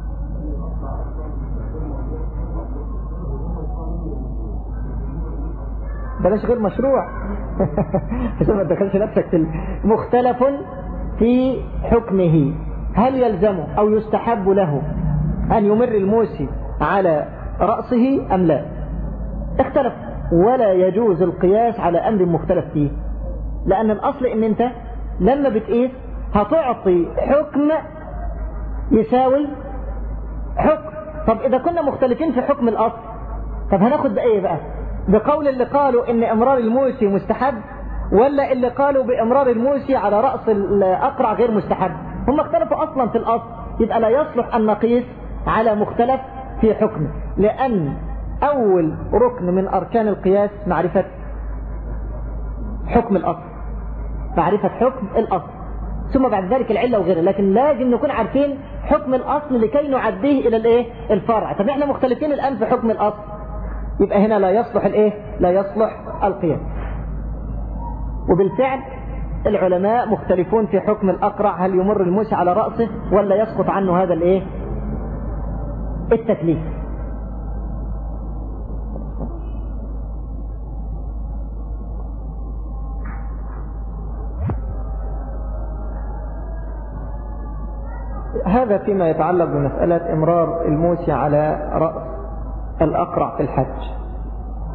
بلاش غير مشروع عشان ما تدخلش نفسك في مختلف في حكمه هل يلزمه أو يستحب له أن يمر الموسي على رأسه أم لا اختلف ولا يجوز القياس على أمر مختلف فيه لأن الأصل إن أنت لما بتقيس هتعطي حكم يساوي حكم طب إذا كنا مختلفين في حكم الأصل طب هناخد بأيه بقى بقول اللي قالوا ان امرار الموسي مستحب ولا اللي قالوا بامرار الموسي على رأس الاقرع غير مستحب هم اختلفوا اصلا في الاصل يبقى لا يصلح ان نقيس على مختلف في حكمه لان اول ركن من اركان القياس معرفة حكم الاصل معرفة حكم الاصل ثم بعد ذلك العلة وغيرها لكن لازم نكون عارفين حكم الاصل لكي نعديه الى الايه الفرع طب احنا مختلفين الان في حكم الاصل يبقى هنا لا يصلح الايه لا يصلح القياس وبالفعل العلماء مختلفون في حكم الأقرع هل يمر الموسى على رأسه ولا يسقط عنه هذا الايه التكليف هذا فيما يتعلق بمسألة إمرار الموسى على رأس الأقرع في الحج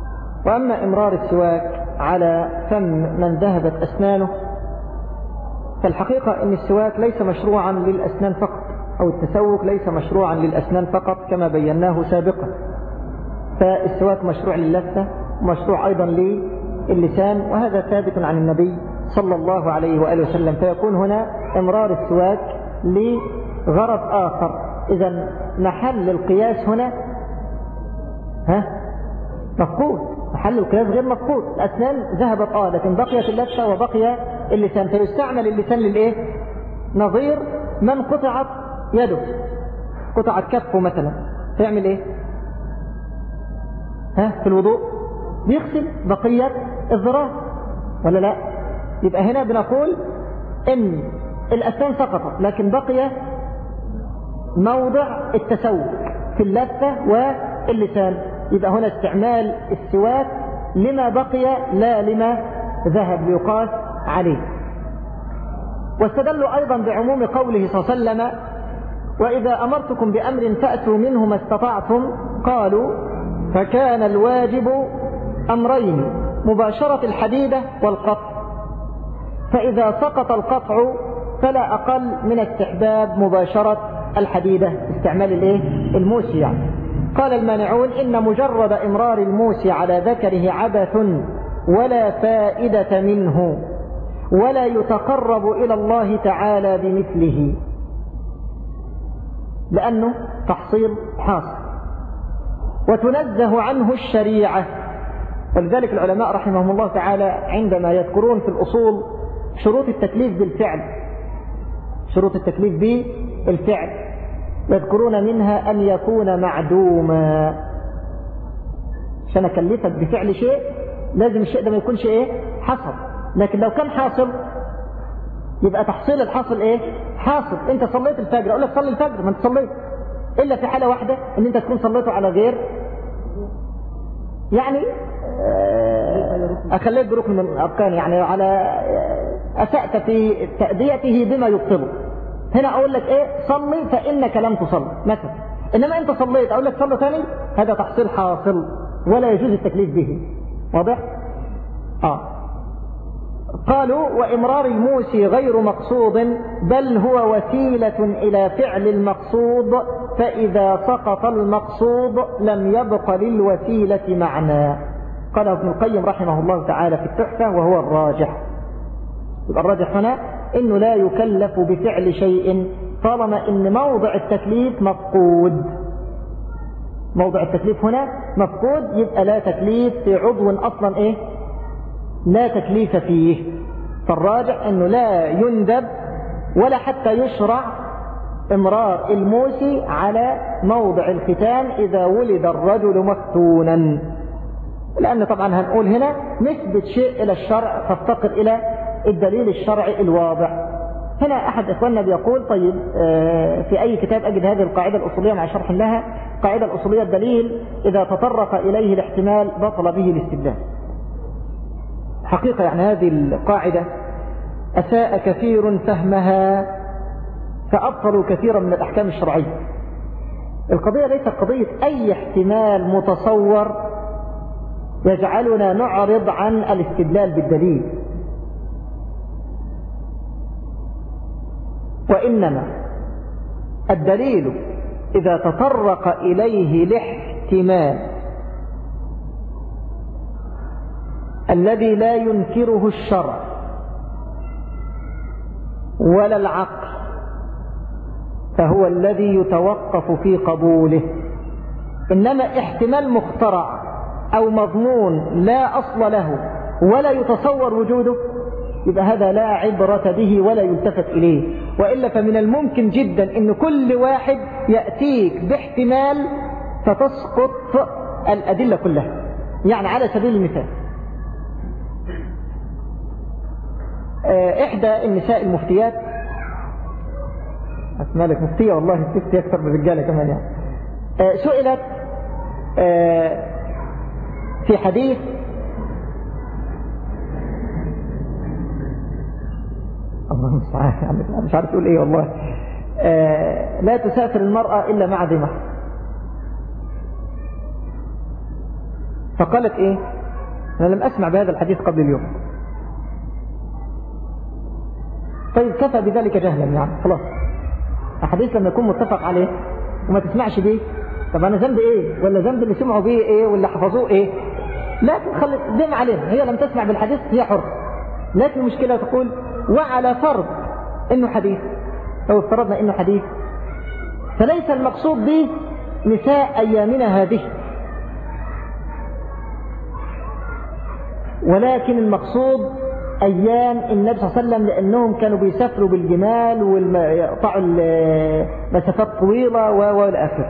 وأما إمرار السواك على فم من ذهبت أسنانه فالحقيقة أن السواك ليس مشروعا للأسنان فقط أو التسوك ليس مشروعا للأسنان فقط كما بيناه سابقا فالسواك مشروع للثة ومشروع أيضا للسان وهذا ثابت عن النبي صلى الله عليه وآله وسلم فيكون هنا امرار السواك لغرض آخر إذا محل القياس هنا ها مفقود محل القياس غير مفقود الأسنان ذهبت آه لكن بقيت اللثة وبقي اللسان فيستعمل اللسان للإيه نظير من قطعت يده قطعت كفه مثلا فيعمل إيه ها في الوضوء بيغسل بقية الذراع ولا لا يبقى هنا بنقول ان الأسنان سقطت لكن بقي موضع التسوق في اللثة واللسان يبقى هنا استعمال السواك لما بقي لا لما ذهب ليقاس عليه واستدلوا أيضا بعموم قوله صلى الله عليه وسلم وإذا أمرتكم بأمر فأتوا منه ما استطعتم قالوا فكان الواجب أمرين مباشرة الحديدة والقطع فإذا سقط القطع فلا أقل من استحباب مباشرة الحديدة استعمال الايه الموسي يعني قال المانعون إن مجرد إمرار الموسي على ذكره عبث ولا فائدة منه ولا يتقرب إلى الله تعالى بمثله لأنه تحصيل حاصل وتنزه عنه الشريعة ولذلك العلماء رحمهم الله تعالى عندما يذكرون في الأصول شروط التكليف بالفعل شروط التكليف بالفعل يذكرون منها أن يكون معدوما عشان أكلفك بفعل شيء لازم الشيء ده ما يكونش إيه حصل لكن لو كان حاصل يبقى تحصيل الحاصل إيه حاصل أنت صليت الفجر أقول لك صلي الفجر ما أنت صليت إلا في حالة واحدة أن أنت تكون صليته على غير يعني آه، أخليت بركن من الأركان يعني على آه، أسأت في تأديته بما يبطله هنا أقول لك إيه صلي فإنك لم تصلي مثلا إنما أنت صليت أقول لك صلي ثاني هذا تحصيل حاصل ولا يجوز التكليف به واضح؟ آه قالوا وإمرار الموسي غير مقصود بل هو وسيلة إلى فعل المقصود فإذا سقط المقصود لم يبق للوسيلة معنى قال ابن القيم رحمه الله تعالى في التحفة وهو الراجح الراجح هنا انه لا يكلف بفعل شيء طالما ان موضع التكليف مفقود موضع التكليف هنا مفقود يبقى لا تكليف في عضو اصلا ايه لا تكليف فيه فالراجع انه لا يندب ولا حتى يشرع امرار الموسي على موضع الختان اذا ولد الرجل مفتونا لان طبعا هنقول هنا نثبت شيء الى الشرع فافتقر الى الدليل الشرعي الواضح هنا احد اخواننا بيقول طيب آه، في اي كتاب اجد هذه القاعدة الاصولية مع شرح لها قاعدة الاصولية الدليل اذا تطرق اليه الاحتمال بطل به الاستدلال حقيقة يعني هذه القاعدة أساء كثير فهمها فأبطلوا كثيرا من الأحكام الشرعية القضية ليست قضية أي احتمال متصور يجعلنا نعرض عن الاستدلال بالدليل وإنما الدليل إذا تطرق إليه الاحتمال الذي لا ينكره الشرع ولا العقل فهو الذي يتوقف في قبوله إنما احتمال مخترع أو مضمون لا أصل له ولا يتصور وجوده يبقى هذا لا عبرة به ولا يلتفت إليه وإلا فمن الممكن جدا أن كل واحد يأتيك باحتمال فتسقط الأدلة كلها يعني على سبيل المثال آه، إحدى النساء المفتيات مالك مفتية والله الست أكثر من الرجالة كمان يعني آه، سئلت آه، في حديث الله المستعان يعني مش عارف تقول ايه والله لا تسافر المرأة إلا مع ذي محر فقالت ايه انا لم اسمع بهذا الحديث قبل اليوم طيب كفى بذلك جهلا يعني خلاص الحديث لما يكون متفق عليه وما تسمعش بيه طب انا ذنب ايه ولا ذنب اللي سمعوا بيه ايه ولا حفظوه ايه لكن خلي دم عليها هي لم تسمع بالحديث هي حر لكن المشكلة تقول وعلى فرض انه حديث لو افترضنا انه حديث فليس المقصود به نساء ايامنا هذه ولكن المقصود أيام النبي صلى الله عليه وسلم لأنهم كانوا بيسافروا بالجمال ويقطعوا مسافات طويلة والآخر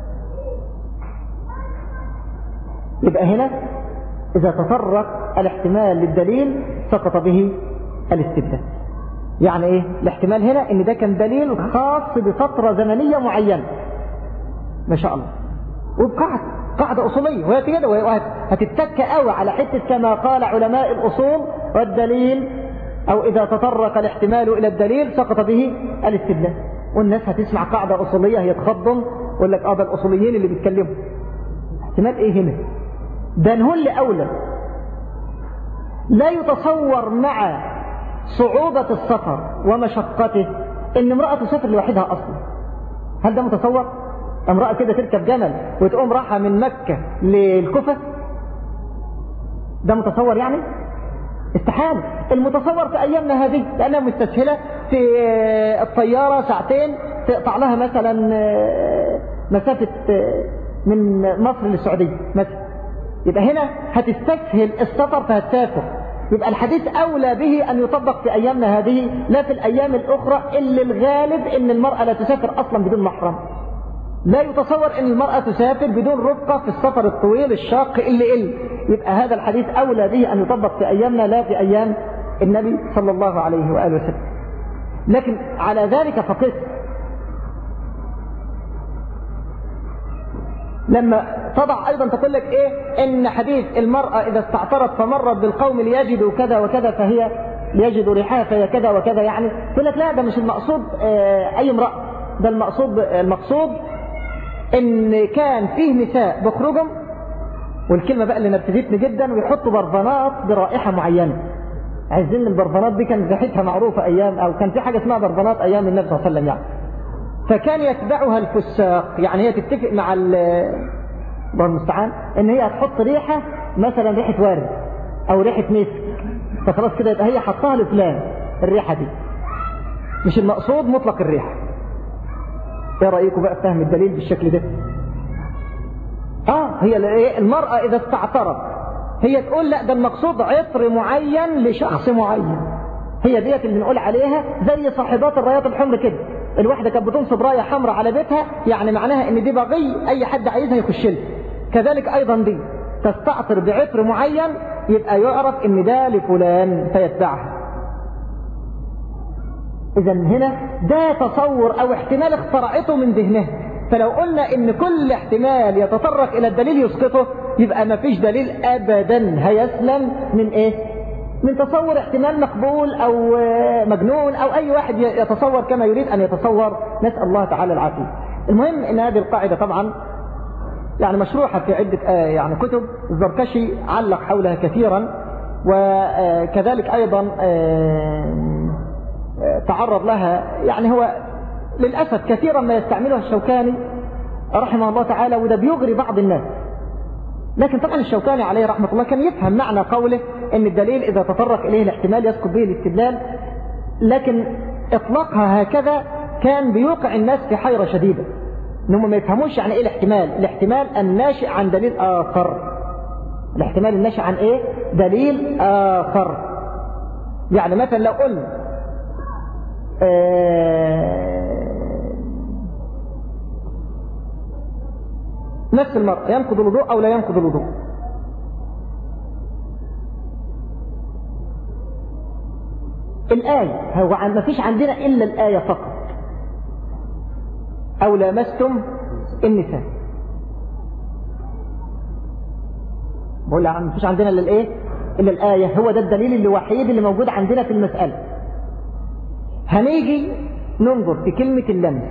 يبقى هنا إذا تطرق الاحتمال للدليل سقط به الاستبدال يعني إيه الاحتمال هنا إن ده كان دليل خاص بفترة زمنية معينة ما شاء الله وبقعد قاعدة أصولية وهي كده وهتتك قوي على حتة كما قال علماء الأصول والدليل أو إذا تطرق الاحتمال إلى الدليل سقط به الاستدلال والناس هتسمع قاعدة أصولية هي تخضم ويقول لك آه ده الأصوليين اللي بيتكلموا احتمال إيه هنا ده نهل أولى لا يتصور مع صعوبة السفر ومشقته ان امرأة تسافر لوحدها أصلا هل ده متصور؟ امرأة كده تركب جمل وتقوم راحة من مكة للكفة ده متصور يعني استحال المتصور في أيامنا هذه لأنها مستسهلة في الطيارة ساعتين تقطع لها مثلا مسافة من مصر للسعودية مثلا يبقى هنا هتستسهل السفر فهتسافر يبقى الحديث أولى به أن يطبق في أيامنا هذه لا في الأيام الأخرى اللي الغالب أن المرأة لا تسافر أصلا بدون محرم لا يتصور أن المرأة تسافر بدون رفقة في السفر الطويل الشاق اللي إل يبقى هذا الحديث أولى به أن يطبق في أيامنا لا في أيام النبي صلى الله عليه وآله وسلم لكن على ذلك فقط لما تضع أيضا تقول لك إيه إن حديث المرأة إذا استعطرت فمرت بالقوم ليجدوا كذا وكذا فهي ليجدوا ريحها فهي كذا وكذا يعني تقول لك لا ده مش المقصود أي امرأة ده المقصود المقصود ان كان فيه نساء بخرجهم والكلمة بقى اللي نبتدتني جدا ويحطوا بربانات برائحة معينة عايزين البربانات دي كانت ريحتها معروفة ايام او كان في حاجة اسمها بربانات ايام النبي صلى الله عليه وسلم يعني فكان يتبعها الفساق يعني هي تتفق مع الله المستعان ان هي هتحط ريحة مثلا ريحة وارد او ريحة مسك فخلاص كده يبقى هي حطها لفلان الريحة دي مش المقصود مطلق الريحة ايه رأيكم بقى فهم الدليل بالشكل ده اه هي المرأة اذا استعترت هي تقول لا ده المقصود عطر معين لشخص معين هي ديت اللي بنقول عليها زي صاحبات الرايات الحمر كده الواحدة كانت بتنصب راية حمراء على بيتها يعني معناها ان دي بغي اي حد عايزها يخش لها كذلك ايضا دي تستعطر بعطر معين يبقى يعرف ان ده لفلان فيتبعها اذا هنا ده تصور او احتمال اخترعته من ذهنها فلو قلنا ان كل احتمال يتطرق الى الدليل يسقطه يبقى ما فيش دليل ابدا هيسلم من ايه من تصور احتمال مقبول او مجنون او اي واحد يتصور كما يريد ان يتصور نسأل الله تعالى العافية المهم ان هذه القاعدة طبعا يعني مشروحة في عدة يعني كتب الزركشي علق حولها كثيرا وكذلك ايضا تعرض لها يعني هو للأسف كثيرا ما يستعملها الشوكاني رحمه الله تعالى وده بيغري بعض الناس لكن طبعا الشوكاني عليه رحمة الله كان يفهم معنى قوله ان الدليل اذا تطرق اليه الاحتمال يسقط به الاستدلال لكن اطلاقها هكذا كان بيوقع الناس في حيرة شديدة انهم ما يفهموش يعني ايه الاحتمال الاحتمال الناشئ عن دليل اخر الاحتمال الناشئ عن ايه دليل اخر يعني مثلا لو قلنا نفس المرء ينقض الوضوء أو لا ينقض الوضوء الآية هو ما فيش عندنا إلا الآية فقط أو لامستم النساء بقول لها ما فيش عندنا إلا الإيه إلا الآية هو ده الدليل الوحيد اللي موجود عندنا في المسألة هنيجي ننظر في كلمة اللمس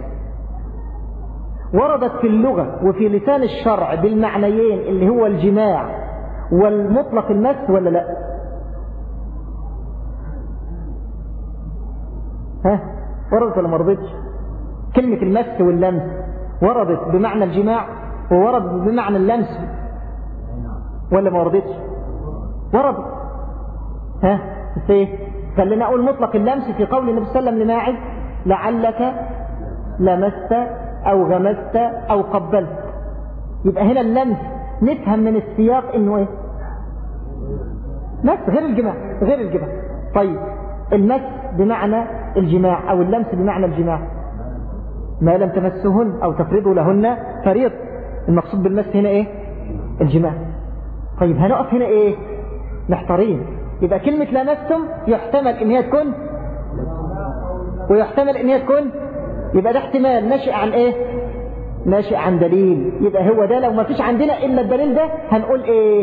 وردت في اللغة وفي لسان الشرع بالمعنيين اللي هو الجماع والمطلق المس ولا لا ها وردت ولا ما وردتش كلمة المس واللمس وردت بمعنى الجماع وورد بمعنى اللمس ولا ما وردتش وردت ها بس ايه خلينا اقول مطلق اللمس في قول النبي صلى الله عليه وسلم لماعز لعلك لمست او غمست او قبلت يبقى هنا اللمس نفهم من السياق انه ايه مس غير الجماع غير الجماع طيب المس بمعنى الجماع او اللمس بمعنى الجماع ما لم تمسهن او تفرضوا لهن فريض المقصود بالمس هنا ايه الجماع طيب هنقف هنا ايه محتارين يبقى كلمة لمستم يحتمل ان هي تكون ويحتمل ان هي تكون يبقى ده احتمال ناشئ عن ايه ناشئ عن دليل يبقى هو ده لو ما فيش عندنا الا الدليل ده هنقول ايه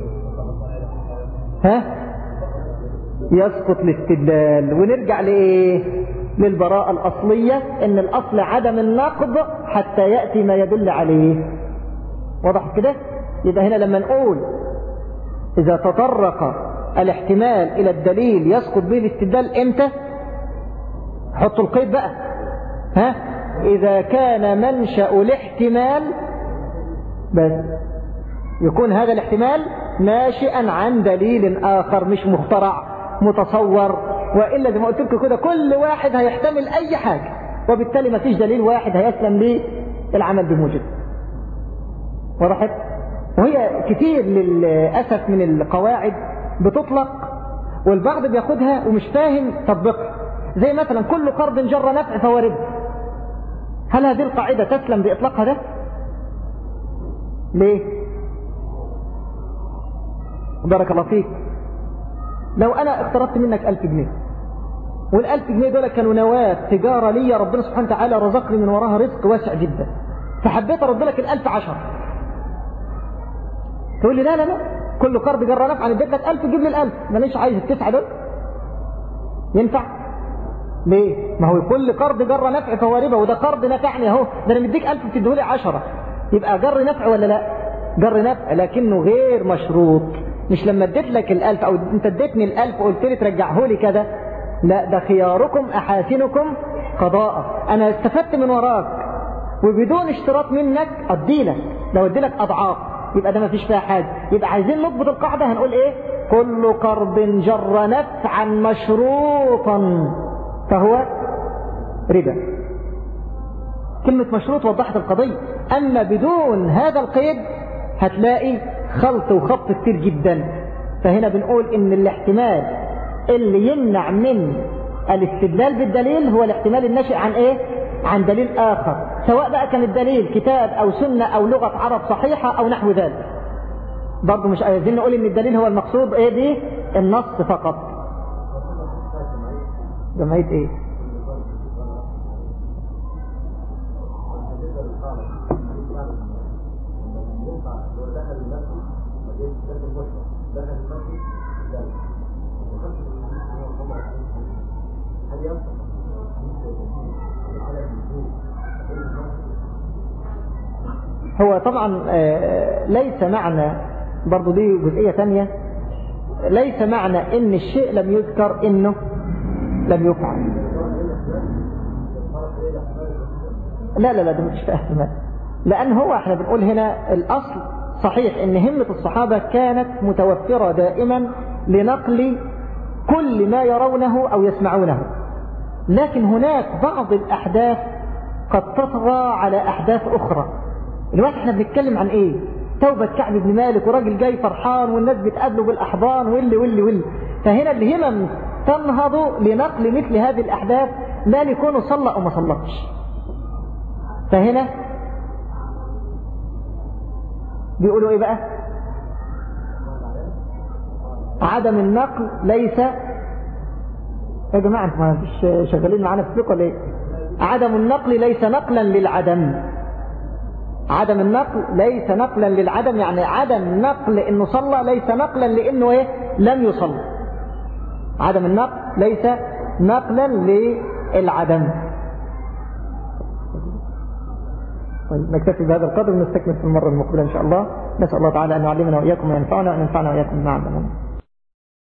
ها يسقط الاستدلال ونرجع لايه للبراءة الأصلية إن الأصل عدم النقض حتى يأتي ما يدل عليه واضح كده يبقى هنا لما نقول إذا تطرق الاحتمال إلى الدليل يسقط به الاستدلال إمتى حطوا القيد بقى ها إذا كان منشأ الاحتمال بس يكون هذا الاحتمال ناشئا عن دليل آخر مش مخترع متصور وإلا زي ما قلت لكم كده كل واحد هيحتمل أي حاجة وبالتالي ما فيش دليل واحد هيسلم ليه العمل بموجب وضحت وهي كتير للأسف من القواعد بتطلق والبعض بياخدها ومش فاهم تطبيقها زي مثلا كل قرض جر نفع فهو ربا هل هذه القاعدة تسلم بإطلاقها ده ليه بارك الله فيك لو أنا اقترضت منك ألف جنيه والألف جنيه دول كانوا نواة تجارة لي ربنا سبحانه وتعالى رزقني من وراها رزق واسع جدا فحبيت أرد لك الألف عشر تقول لي لا لا لا كل قرض جرى نفع انا اديت لك 1000 جيب لي ال1000 ماليش عايز التسعه دول ينفع ليه ما هو كل قرض جر نفع فهو ربا وده قرض نفعني اهو ده انا مديك 1000 تديه لي 10 يبقى جر نفع ولا لا جر نفع لكنه غير مشروط مش لما اديت لك ال1000 او انت اديتني ال1000 وقلت لي ترجعه لي كده لا ده خياركم احاسنكم قضاء انا استفدت من وراك وبدون اشتراط منك ادي لك لو ادي لك اضعاف يبقى ده ما فيش فيها حاجة يبقى عايزين نضبط القاعدة هنقول ايه كل قرض جر نفعا مشروطا فهو ربا كلمة مشروط وضحت القضية أما بدون هذا القيد هتلاقي خلط وخط كتير جدا فهنا بنقول ان الاحتمال اللي يمنع من الاستدلال بالدليل هو الاحتمال الناشئ عن ايه عن دليل آخر سواء بقى كان الدليل كتاب أو سنة أو لغة عرب صحيحة أو نحو ذلك برضه مش عايزين نقول ان الدليل هو المقصود ايه دي النص فقط جمعية ايه هو طبعا ليس معنى برضو دي جزئية ثانية ليس معنى ان الشيء لم يذكر انه لم يفعل لا لا لا ده مش فاهم لان هو احنا بنقول هنا الاصل صحيح ان همة الصحابة كانت متوفرة دائما لنقل كل ما يرونه او يسمعونه لكن هناك بعض الاحداث قد تطغى على احداث اخرى الوقت احنا بنتكلم عن ايه توبة كعب بن مالك وراجل جاي فرحان والناس بتقابله بالاحضان واللي واللي واللي فهنا الهمم تنهض لنقل مثل هذه الاحداث لا ليكونوا صلى او ما صلتش فهنا بيقولوا ايه بقى عدم النقل ليس يا جماعة انتوا ما فيش شغالين معانا في الفقه ولا ايه عدم النقل ليس نقلا للعدم عدم النقل ليس نقلا للعدم يعني عدم نقل انه صلى ليس نقلا لانه ايه لم يصلي عدم النقل ليس نقلا للعدم طيب نكتفي بهذا القدر ونستكمل في المرة المقبلة إن شاء الله نسأل الله تعالى أن يعلمنا وإياكم وينفعنا وأن ينفعنا وإياكم ما علمنا